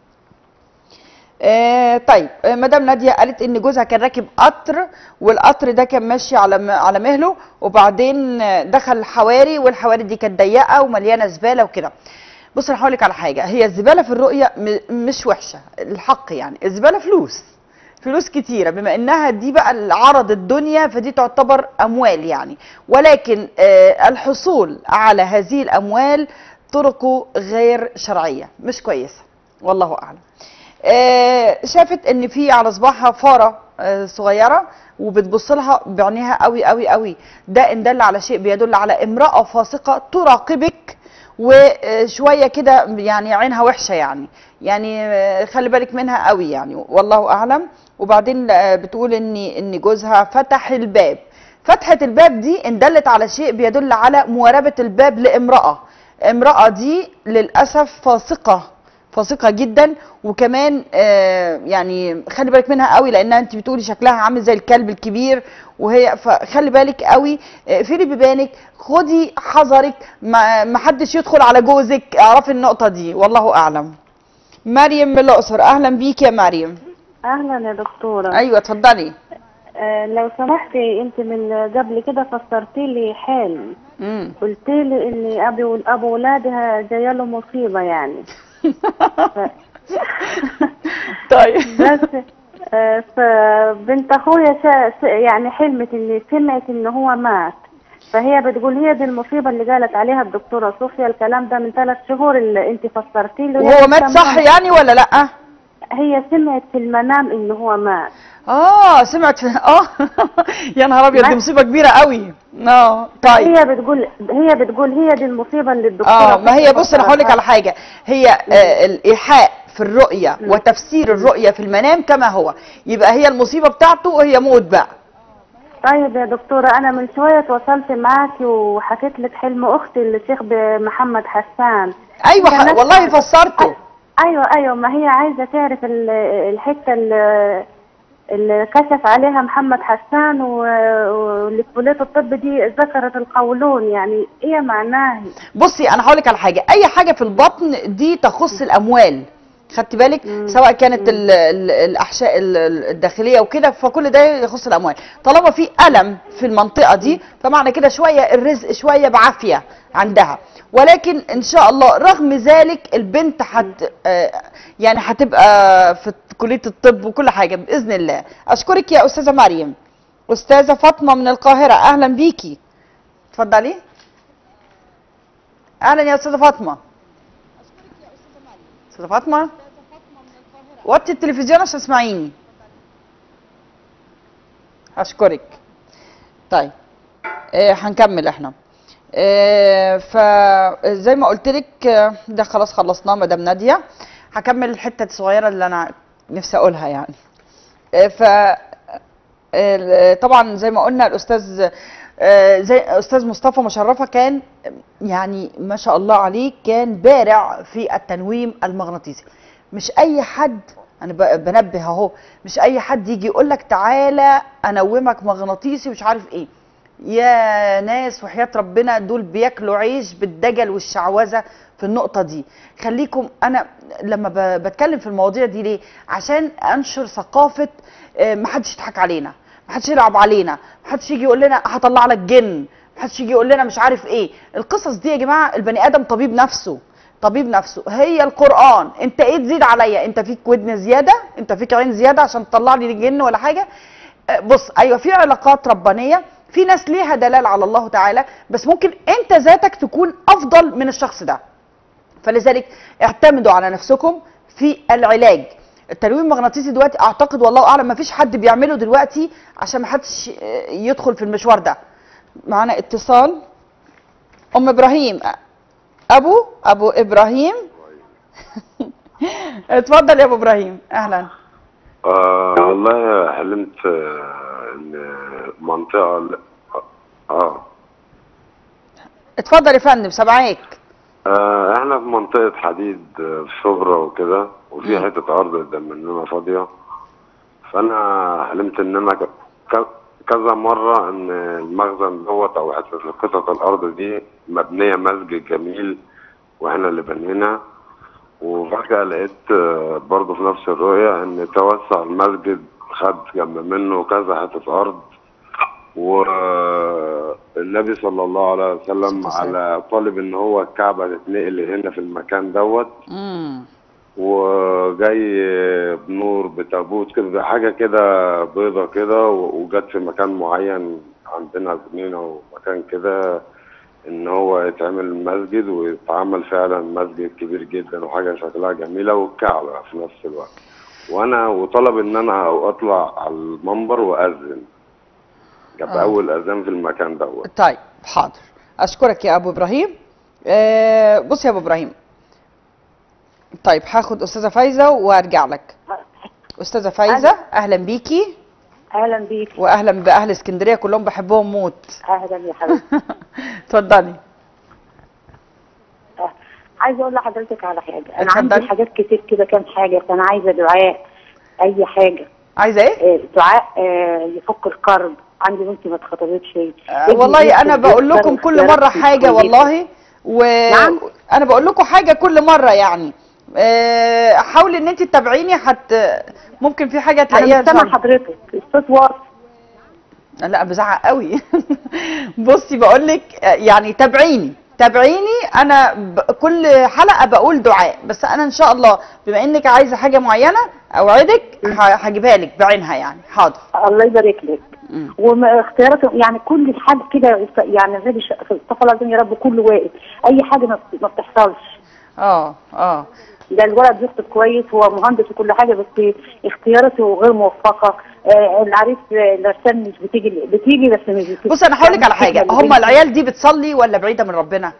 آه طيب آه مدام ناديه قالت ان جوزها كان راكب قطر والقطر ده كان ماشي على م- على مهله وبعدين آه، دخل الحواري والحواري دي كانت ضيقه ومليانه زباله وكده بص انا هقول لك على حاجه هي الزباله في الرؤيه م- مش وحشه الحق يعني الزباله فلوس فلوس كتيرة بما انها دي بقى العرض الدنيا فدي تعتبر اموال يعني ولكن آه الحصول على هذه الاموال طرقه غير شرعية مش كويسة والله اعلم آه شافت ان في على صباعها فارة آه صغيرة وبتبص لها بعينيها قوي قوي قوي ده ان دل على شيء بيدل على امرأة فاسقة تراقبك وشويه كده يعني عينها وحشه يعني يعني آه، خلي بالك منها قوي يعني والله اعلم وبعدين آه، بتقول ان ان جوزها فتح الباب فتحه الباب دي ان دلت على شيء بيدل على مواربه الباب لامراه امراه دي للاسف فاسقه فاسقه جدا وكمان آه يعني خلي بالك منها قوي لانها انت بتقولي شكلها عامل زي الكلب الكبير وهي فخلي بالك قوي آه، في بيبانك خدي حذرك ما ما حدش يدخل على جوزك اعرفي النقطه دي والله اعلم مريم من الاقصر اهلا بيك يا مريم اهلا يا دكتوره ايوه اتفضلي آه لو سمحتي انت من قبل كده فسرتي لي حلم امم قلت لي ان ابي ابو ولادها جايه له مصيبه يعني طيب بس آه، فبنت اخويا شا... ش- يعني حلمت ان سمعت ان هو مات فهي بتقول هي دي المصيبه اللي قالت عليها الدكتوره صوفيا الكلام ده من ثلاث شهور اللي انت فسرتي له وهو مات صح يعني ولا لا هي سمعت في المنام ان هو مات اه سمعت في... اه يا نهار ابيض دي مات. مصيبه كبيره قوي اه طيب هي بتقول هي بتقول هي دي المصيبه اللي الدكتوره اه ما هي صوفيا بص انا هقول لك على فسرتها. حاجه هي آه الايحاء في الرؤيه وتفسير الرؤيه في المنام كما هو يبقى هي المصيبه بتاعته وهي موت بقى طيب يا دكتورة أنا من شوية تواصلت معاكي وحكيت لك حلم أختي الشيخ محمد حسان ايوه هي ح- نفس- والله فسرته أيوة أيوة ما هي عايزة تعرف ال- الحتة اللي اللي كشف عليها محمد حسان و- واللي في كلية الطب دي ذكرت القولون يعني إيه معناه؟ بصي انا هقول لك على حاجه اي حاجه في البطن دي تخص الاموال خدتي بالك سواء كانت ال ال الاحشاء ال- ال- الداخليه وكده فكل ده يخص الاموال طالما في الم في المنطقه دي فمعنى كده شويه الرزق شويه بعافيه عندها ولكن ان شاء الله رغم ذلك البنت حت آه، يعني هتبقى في كليه الطب وكل حاجه باذن الله اشكرك يا استاذه مريم استاذه فاطمه من القاهره اهلا بيكي اتفضلي اهلا يا استاذه فاطمه استاذه فاطمه وطي التلفزيون عشان تسمعيني اشكرك طيب آه هنكمل احنا آه فزي ما قلت لك آه، ده خلاص خلصناه مدام ناديه هكمل الحته الصغيره اللي انا نفسي اقولها يعني آه ف آه، طبعا زي ما قلنا الاستاذ آه، زي استاذ مصطفى مشرفه كان يعني ما شاء الله عليه كان بارع في التنويم المغناطيسي مش اي حد انا ب- بنبه اهو مش اي حد يجي يقول لك تعالى انومك مغناطيسي مش عارف ايه يا ناس وحياة ربنا دول بياكلوا عيش بالدجل والشعوذة في النقطة دي خليكم أنا لما ب- بتكلم في المواضيع دي ليه عشان أنشر ثقافة آه، محدش يضحك علينا محدش يلعب علينا محدش يجي يقول لنا هطلع لك جن محدش يجي يقول لنا مش عارف ايه القصص دي يا جماعة البني آدم طبيب نفسه طبيب نفسه هي القرآن انت ايه تزيد عليا انت فيك ودن زيادة انت فيك عين زيادة عشان تطلع لي جن ولا حاجة آه، بص ايوه في علاقات ربانيه في ناس ليها دلال على الله تعالى بس ممكن انت ذاتك تكون افضل من الشخص ده فلذلك اعتمدوا على نفسكم في العلاج التنويم المغناطيسي دلوقتي اعتقد والله اعلم ما فيش حد بيعمله دلوقتي عشان ما حدش آه، يدخل في المشوار ده معانا اتصال ام ابراهيم ابو ابو ابراهيم اتفضل يا ابو ابراهيم اهلا آه والله حلمت آه، ان منطقة اه اتفضل يا فندم سامعاك آه، احنا في منطقة حديد آه، في شبرا وكده وفي حتة أرض قدام مننا فاضية فأنا حلمت إن أنا ك- ك- كذا مرة إن المخزن دوت أو حتة قطعة الأرض دي مبنية مسجد جميل وإحنا اللي بنينا وفجأة لقيت آه، برضه في نفس الرؤية إن توسع المسجد خد جنب منه كذا حتة أرض والنبي صلى الله عليه وسلم على طالب ان هو الكعبه تتنقل هنا في المكان دوت امم وجاي بنور بتابوت كده حاجه كده بيضه كده وجت في مكان معين عندنا جنينه ومكان كده ان هو يتعمل مسجد ويتعمل فعلا مسجد كبير جدا وحاجه شكلها جميله والكعبه في نفس الوقت وانا وطلب ان انا اطلع على المنبر واذن جاب آه. اول اذان في المكان دوت طيب حاضر اشكرك يا ابو ابراهيم آه بص يا ابو ابراهيم طيب هاخد استاذه فايزه وارجع لك استاذه فايزه اهلا بيكي اهلا بيك واهلا باهل اسكندريه كلهم بحبهم موت اهلا يا حبيبتي اتفضلي عايزه اقول لحضرتك على حاجه انا اتفضلي. عندي حاجات كتير كده كام حاجه فانا عايزه دعاء اي حاجه عايزه ايه آه، دعاء آه، يفك الكرب عندي بنتي ما اتخطبتش آه والله انا بقول لكم كل مره حاجه والله وانا بقول لكم حاجه كل مره يعني آه، حاولي ان انت تتابعيني حت ممكن في حاجه انا تلاقيها مش سامع حضرتك الصوت واطي لا بزعق قوي بصي بقول لك يعني تابعيني تابعيني انا ب... كل حلقه بقول دعاء بس انا ان شاء الله بما انك عايزه حاجه معينه اوعدك ه- هجيبها لك بعينها يعني حاضر الله يبارك لك واختيارات يعني كل حاجه كده يعني غير الش- استغفر الله العظيم يا رب كله واقف اي حاجه ما بت- ما بتحصلش اه اه ده الولد بيخطب كويس هو مهندس وكل حاجه بس اختياراته غير موفقه آه العريس آه، الارسال مش بتيجي بتيجي بس مش بتيجي بص انا هقول لك على حاجه يعني هم العيال دي بتصلي ولا بعيده من ربنا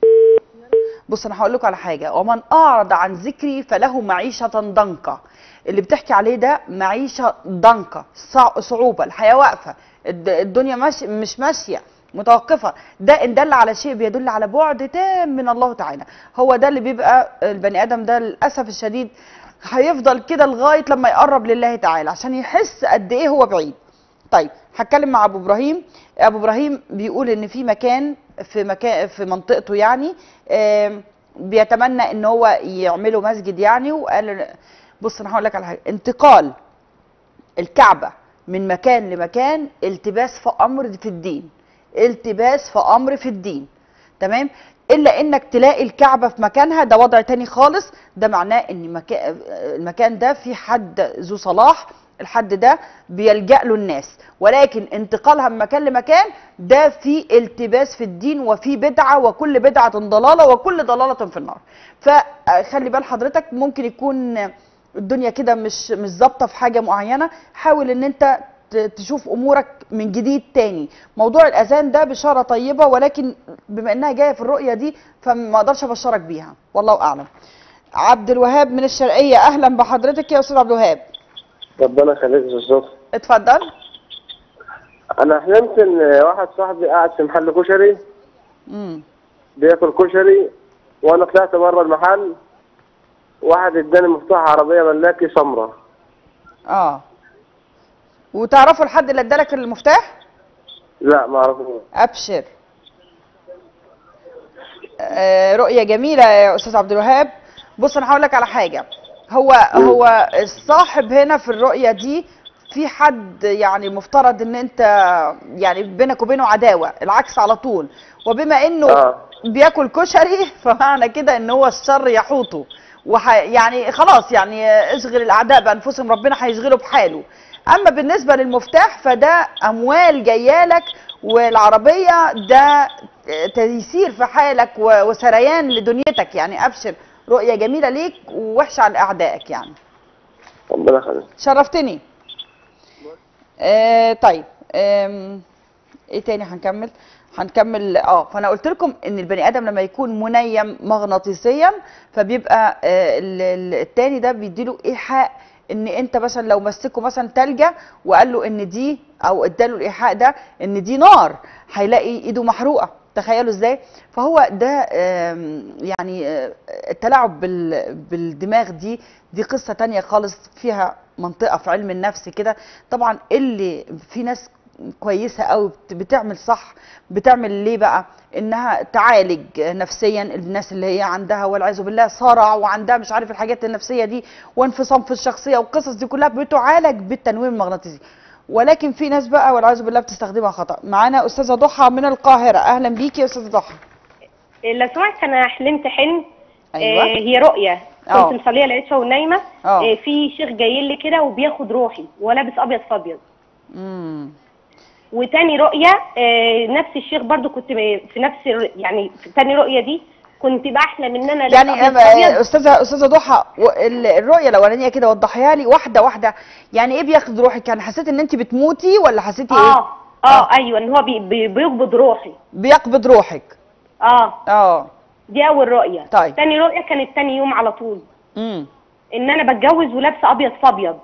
بص انا هقول لك على حاجه ومن اعرض عن ذكري فله معيشه ضنكا اللي بتحكي عليه ده معيشه ضنكا صع- صعوبه الحياه واقفه الد- الدنيا ماشي مش ماشيه متوقفه ده ان دل على شيء بيدل على بعد تام من الله تعالى هو ده اللي بيبقى البني ادم ده للاسف الشديد هيفضل كده لغايه لما يقرب لله تعالى عشان يحس قد ايه هو بعيد طيب هتكلم مع ابو ابراهيم ابو ابراهيم بيقول ان في مكان في مكان في منطقته يعني آم، بيتمنى ان هو يعملوا مسجد يعني وقال بص انا هقول لك على حاجه انتقال الكعبه من مكان لمكان التباس في امر في الدين التباس في امر في الدين تمام الا انك تلاقي الكعبه في مكانها ده وضع تاني خالص ده معناه ان مكان المكان ده في حد ذو صلاح الحد ده بيلجأ له الناس ولكن انتقالها من مكان لمكان ده في التباس في الدين وفي بدعة وكل بدعة ضلالة وكل ضلالة في النار فخلي بال حضرتك ممكن يكون الدنيا كده مش مش ظابطه في حاجه معينه حاول ان انت ت- تشوف امورك من جديد تاني موضوع الاذان ده بشاره طيبه ولكن بما انها جايه في الرؤيه دي فما اقدرش ابشرك بيها والله اعلم عبد الوهاب من الشرقيه اهلا بحضرتك يا استاذ عبد الوهاب ربنا يخليك يا استاذ اتفضل انا حلمت ان واحد صاحبي قاعد في محل كشري امم بياكل كشري وانا طلعت بره المحل واحد اداني مفتاح عربيه ملاكي سمراء اه وتعرفوا الحد اللي ادالك المفتاح لا ما اعرفوش ابشر آه، رؤية جميلة يا أستاذ عبد الوهاب بص أنا هقول لك على حاجة هو هو الصاحب هنا في الرؤية دي في حد يعني مفترض ان انت يعني بينك وبينه عداوة العكس على طول وبما انه آه. بياكل كشري فمعنى كده ان هو الشر يحوطه وح يعني خلاص يعني اشغل الاعداء بانفسهم ربنا هيشغله بحاله اما بالنسبه للمفتاح فده اموال جايه لك والعربيه ده تيسير في حالك و- وسريان لدنيتك يعني ابشر رؤيه جميله ليك ووحشه على اعدائك يعني ربنا يخليك شرفتني آه طيب آم، ايه تاني هنكمل هنكمل اه فانا قلت لكم ان البني ادم لما يكون منيم مغناطيسيا فبيبقى آه ال- ال- التاني ده بيديله ايحاء ان انت مثلا لو مسكه مثلا تلجه وقال له ان دي او اداله الايحاء ده ان دي نار هيلاقي ايده محروقه تخيلوا ازاي فهو ده آم، يعني آه، التلاعب بال- بالدماغ دي دي قصه تانية خالص فيها منطقه في علم النفس كده طبعا اللي في ناس كويسه قوي بت- بتعمل صح بتعمل ليه بقى انها تعالج نفسيا الناس اللي هي عندها والعياذ بالله صرع وعندها مش عارف الحاجات النفسيه دي وانفصام في الشخصيه والقصص دي كلها بتعالج بالتنويم المغناطيسي ولكن في ناس بقى والعياذ بالله بتستخدمها خطا معانا استاذه ضحى من القاهره اهلا بيكي يا استاذه ضحى لو سمحت انا حلمت حلم أيوة. آه هي رؤيه آه. كنت مصليه العشاء ونايمه آه. آه في شيخ جاي لي كده وبياخد روحي ولابس ابيض في ابيض امم وتاني رؤيه آه نفس الشيخ برضو كنت ب- في نفس الر- يعني في تاني رؤيه دي كنت بحلم ان انا لابسة يعني أبيض آه، في أبيض. استاذه استاذه ضحى و- ال- الرؤيه الاولانيه كده وضحيها لي واحده واحده يعني ايه بياخد روحك يعني حسيت ان انت بتموتي ولا حسيتي ايه اه اه ايوه ان هو بي بي بيقبض روحي بيقبض روحك اه اه دي اول رؤيه طيب. تاني رؤيه كانت تاني يوم على طول امم ان انا بتجوز ولابسه ابيض في ابيض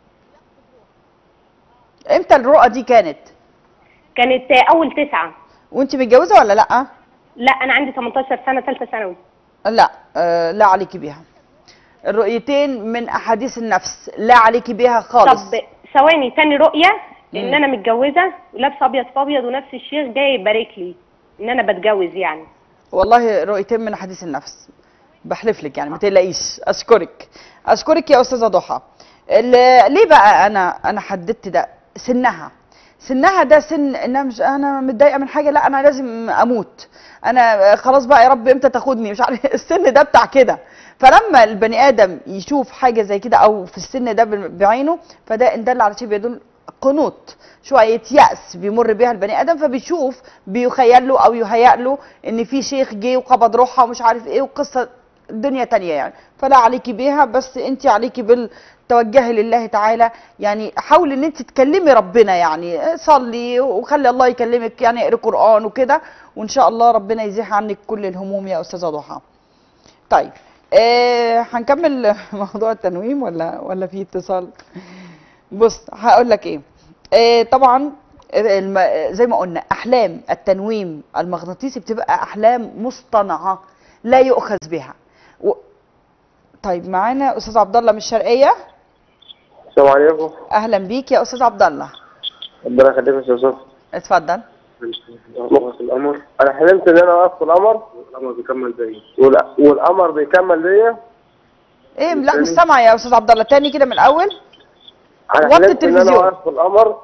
امتى الرؤى دي كانت كانت آه، اول تسعة وانت متجوزه ولا لا لا انا عندي 18 سنه ثالثه ثانوي لا آه لا عليكي بيها الرؤيتين من احاديث النفس لا عليكي بيها خالص طب ثواني تاني رؤيه ان مم. انا متجوزه ولابسه ابيض في ابيض ونفس الشيخ جاي يبارك لي ان انا بتجوز يعني والله رؤيتين من احاديث النفس بحلف لك يعني ما تقلقيش اشكرك اشكرك يا استاذه ضحى ال- ليه بقى انا انا حددت ده سنها سنها ده سن انها مش انا متضايقه من حاجه لا انا لازم اموت انا خلاص بقى يا رب امتى تاخدني مش عارف السن ده بتاع كده فلما البني ادم يشوف حاجه زي كده او في السن ده بعينه فده ان دل على شيء بيدل قنوط شويه يأس بيمر بيها البني ادم فبيشوف بيخيل له او يهيأ له ان في شيخ جه وقبض روحها ومش عارف ايه وقصه دنيا تانية يعني فلا عليكي بيها بس انت عليكي بالتوجهي لله تعالى يعني حاولي ان انت تكلمي ربنا يعني صلي وخلي الله يكلمك يعني اقري قران وكده وان شاء الله ربنا يزيح عنك كل الهموم يا استاذه ضحى طيب آه هنكمل موضوع التنويم ولا ولا في اتصال بص هقول لك ايه آه طبعا الم... زي ما قلنا احلام التنويم المغناطيسي بتبقى احلام مصطنعه لا يؤخذ بها و... طيب معانا استاذ عبد الله من الشرقيه السلام عليكم اهلا بيك يا استاذ عبد الله ربنا يخليك يا استاذ صفا اتفضل مخلص القمر انا حلمت ان انا واقف في القمر والقمر بيكمل بيا والقمر بيكمل بيا ايه لا مش سامعه يا استاذ عبد الله تاني كده من الاول انا وطي حلمت ان انا التلفزيون. واقف في القمر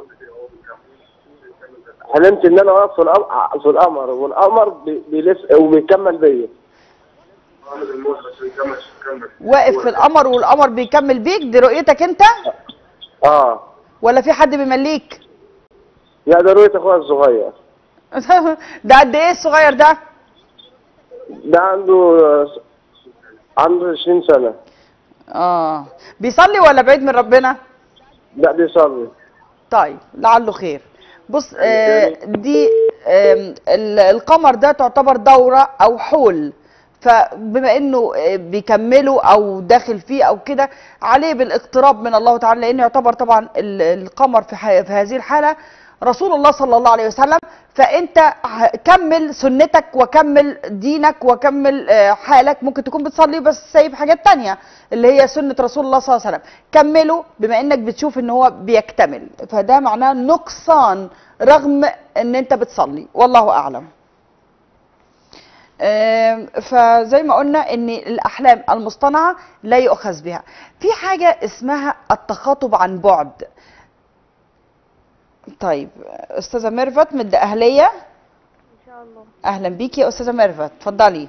حلمت ان انا واقف في القمر في القمر والقمر بي- بيلف وبيكمل بيا واقف في القمر والقمر بيكمل بيك دي رؤيتك انت اه ولا في حد بيمليك لا ده رؤية اخويا الصغير ده قد ايه الصغير ده ده عنده عنده 20 سنة اه بيصلي ولا بعيد من ربنا لا بيصلي طيب لعله خير بص آه دي آم، ال- القمر ده تعتبر دورة او حول فبما انه آه، بيكمله او داخل فيه او كده عليه بالاقتراب من الله تعالى لان يعتبر طبعا ال- القمر في, ح- في هذه الحالة رسول الله صلى الله عليه وسلم فانت ه- كمل سنتك وكمل دينك وكمل آه، حالك ممكن تكون بتصلي بس سايب حاجات تانية اللي هي سنة رسول الله صلى الله عليه وسلم كمله بما انك بتشوف ان هو بيكتمل فده معناه نقصان رغم ان انت بتصلي والله اعلم آم، فزي ما قلنا ان الاحلام المصطنعه لا يؤخذ بها في حاجه اسمها التخاطب عن بعد طيب استاذه ميرفت من الدقهليه ان شاء الله اهلا بيكي يا استاذه ميرفت اتفضلي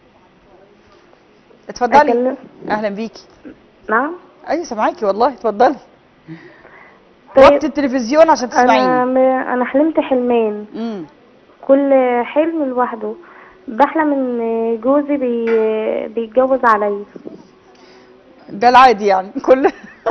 اتفضلي أكلم؟ اهلا بيكي نعم ايوه سامعاكي والله اتفضلي طيب. وطي التلفزيون عشان انا تسمعيني م... انا حلمت حلمين امم كل حلم لوحده بحلم ان جوزي بي... بيتجوز عليا ده العادي يعني كل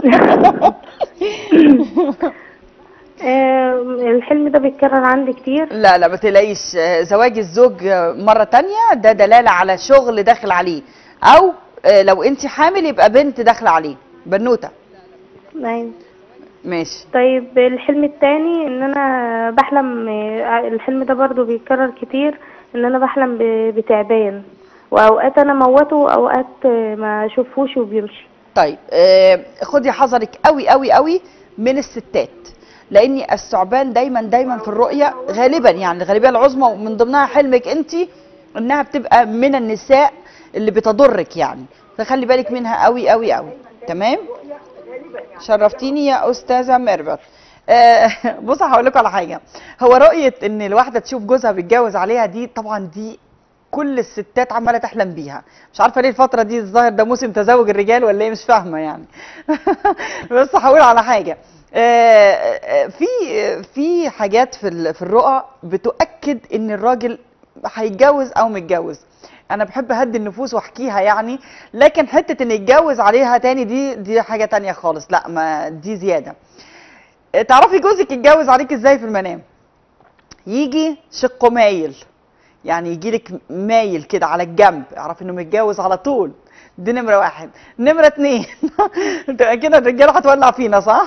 آه، الحلم ده بيتكرر عندي كتير لا لا ما تلاقيش آه، زواج الزوج آه، مرة تانية ده دلالة على شغل داخل عليه او آه، لو انت حامل يبقى بنت داخلة عليه بنوتة أيوة. ماشي طيب الحلم التاني ان انا بحلم آه، الحلم ده برضو بيتكرر كتير ان انا بحلم ب- بتعبان واوقات انا موته واوقات آه، ما اشوفوش وبيمشي طيب آه، خدي حذرك قوي قوي قوي من الستات لان الثعبان دايما دايما في الرؤيه غالبا يعني الغالبيه العظمى ومن ضمنها حلمك انت انها بتبقى من النساء اللي بتضرك يعني فخلي بالك منها قوي قوي قوي تمام شرفتيني يا استاذه ميرفت آه، بص هقول لكم على حاجه هو رؤيه ان الواحده تشوف جوزها بيتجوز عليها دي طبعا دي كل الستات عماله تحلم بيها مش عارفه ليه الفتره دي الظاهر ده موسم تزاوج الرجال ولا ايه مش فاهمه يعني بس هقول على حاجه آه، آه، في في حاجات في ال- في الرؤى بتؤكد ان الراجل هيتجوز او متجوز انا بحب اهدي النفوس واحكيها يعني لكن حته ان يتجوز عليها تاني دي دي حاجه تانية خالص لا ما دي زياده آه، تعرفي جوزك يتجوز عليك ازاي في المنام يجي شقه مايل يعني يجي لك مايل كده على الجنب اعرف انه متجوز على طول دي نمره واحد نمره اتنين تبقى كده الرجاله هتولع فينا صح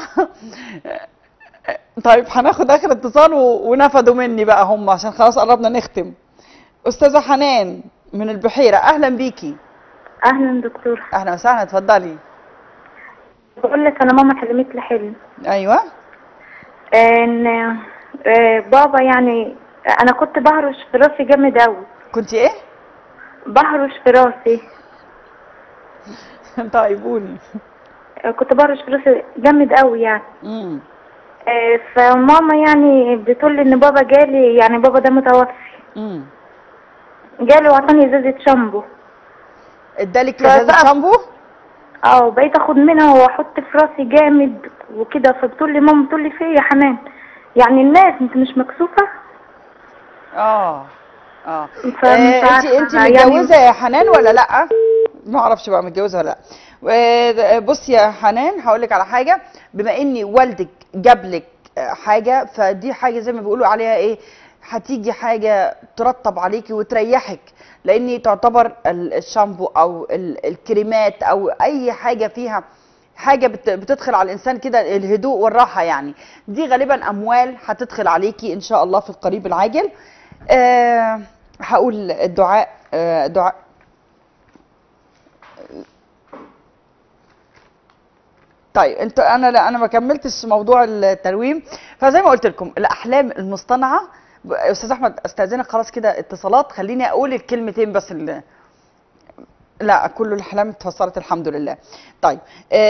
طيب هناخد اخر اتصال و... ونفدوا مني بقى هم عشان خلاص قربنا نختم استاذه حنان من البحيره اهلا بيكي اهلا دكتور اهلا وسهلا اتفضلي بقول لك انا ماما حلمت لي حلم ايوه ان آه، بابا يعني انا كنت بهرش في راسي جامد قوي كنت ايه بهرش في راسي طيب قولي آه، كنت بهرش في راسي جامد قوي يعني امم آه، فماما يعني بتقول لي ان بابا جالي يعني بابا ده متوفي امم جالي وعطاني ازازه شامبو ادالك ازازه شامبو اه بقيت اخد منها واحط في راسي جامد وكده فبتقول لي ماما بتقول لي في إيه يا حنان يعني الناس انت مش مكسوفه اه اه فمش انت عارفة انت يعني- متجوزه يا حنان ولا لا ما اعرفش بقى متجوزه ولا لا و- بصي يا حنان هقول لك على حاجه بما ان والدك جاب لك حاجه فدي حاجه زي ما بيقولوا عليها ايه هتيجي حاجه ترطب عليكي وتريحك لان تعتبر ال- الشامبو او ال- الكريمات او اي حاجه فيها حاجه بت- بتدخل على الانسان كده الهدوء والراحه يعني دي غالبا اموال هتدخل عليكي ان شاء الله في القريب العاجل أه هقول الدعاء أه دعاء طيب انت انا لا انا ما كملتش موضوع الترويم فزي ما قلت لكم الاحلام المصطنعه ب- استاذ احمد استاذنك خلاص كده اتصالات خليني اقول الكلمتين بس اللي لا كل الاحلام اتفسرت الحمد لله طيب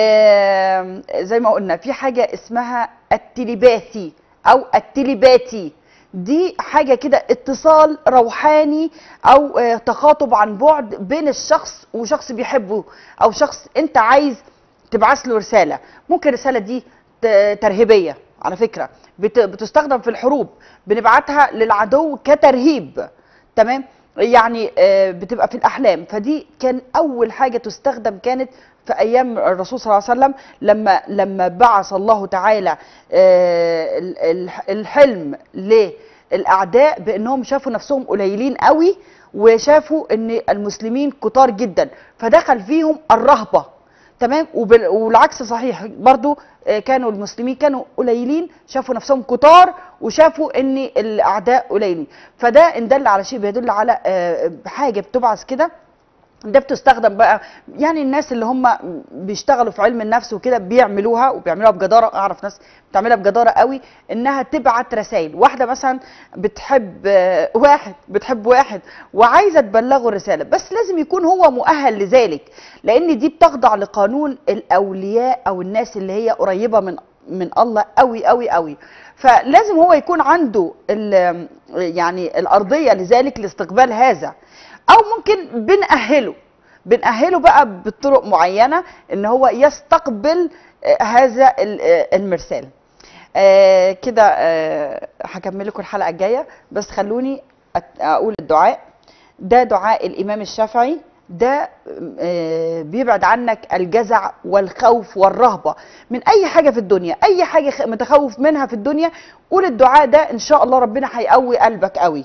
آه زي ما قلنا في حاجه اسمها التليباثي او التليباتي دي حاجه كده اتصال روحاني او آه تخاطب عن بعد بين الشخص وشخص بيحبه او شخص انت عايز تبعث له رساله ممكن الرساله دي ت- ترهيبيه على فكره بت- بتستخدم في الحروب بنبعتها للعدو كترهيب تمام يعني آه، بتبقى في الاحلام فدي كان اول حاجه تستخدم كانت في ايام الرسول صلى الله عليه وسلم لما لما بعث الله تعالى آه، ال- ال- الحلم للاعداء بانهم شافوا نفسهم قليلين قوي وشافوا ان المسلمين كتار جدا فدخل فيهم الرهبه تمام وبال- والعكس صحيح برضو آه، كانوا المسلمين كانوا قليلين شافوا نفسهم كتار وشافوا ان الاعداء قليلين فده ان دل على شيء بيدل على آه، حاجه بتبعث كده ده بتستخدم بقى يعني الناس اللي هم بيشتغلوا في علم النفس وكده بيعملوها وبيعملوها بجداره اعرف ناس بتعملها بجداره قوي انها تبعت رسائل واحده مثلا بتحب آه، واحد بتحب واحد وعايزه تبلغه الرساله بس لازم يكون هو مؤهل لذلك لان دي بتخضع لقانون الاولياء او الناس اللي هي قريبه من من الله قوي قوي قوي فلازم هو يكون عنده ال- يعني الارضيه لذلك لاستقبال هذا او ممكن بنأهله بنأهله بقى بطرق معينه ان هو يستقبل آه، هذا ال- آه، المرسال آه، كده آه، هكمل لكم الحلقه الجايه بس خلوني أت- اقول الدعاء ده دعاء الامام الشافعي ده آه، بيبعد عنك الجزع والخوف والرهبه من اي حاجه في الدنيا اي حاجه خ- متخوف منها في الدنيا قول الدعاء ده ان شاء الله ربنا هيقوي قلبك قوي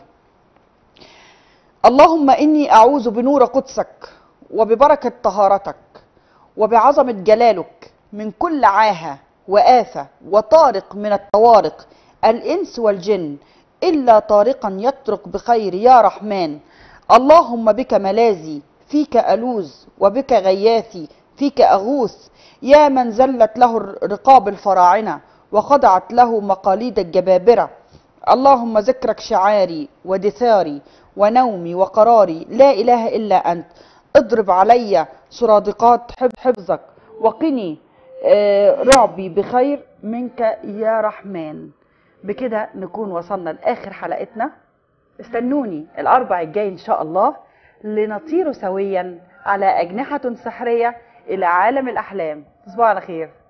اللهم اني اعوذ بنور قدسك وببركه طهارتك وبعظمه جلالك من كل عاهه وافه وطارق من الطوارق الانس والجن الا طارقا يطرق بخير يا رحمن اللهم بك ملاذي فيك الوذ وبك غياثي فيك اغوث يا من زلت له رقاب الفراعنه وخضعت له مقاليد الجبابره اللهم ذكرك شعاري ودثاري ونومي وقراري لا إله إلا أنت اضرب علي سرادقات حب حفظك وقني آه، رعبي بخير منك يا رحمن بكده نكون وصلنا لآخر حلقتنا استنوني الأربع الجاي إن شاء الله لنطير سويا على أجنحة سحرية إلى عالم الأحلام تصبحوا على خير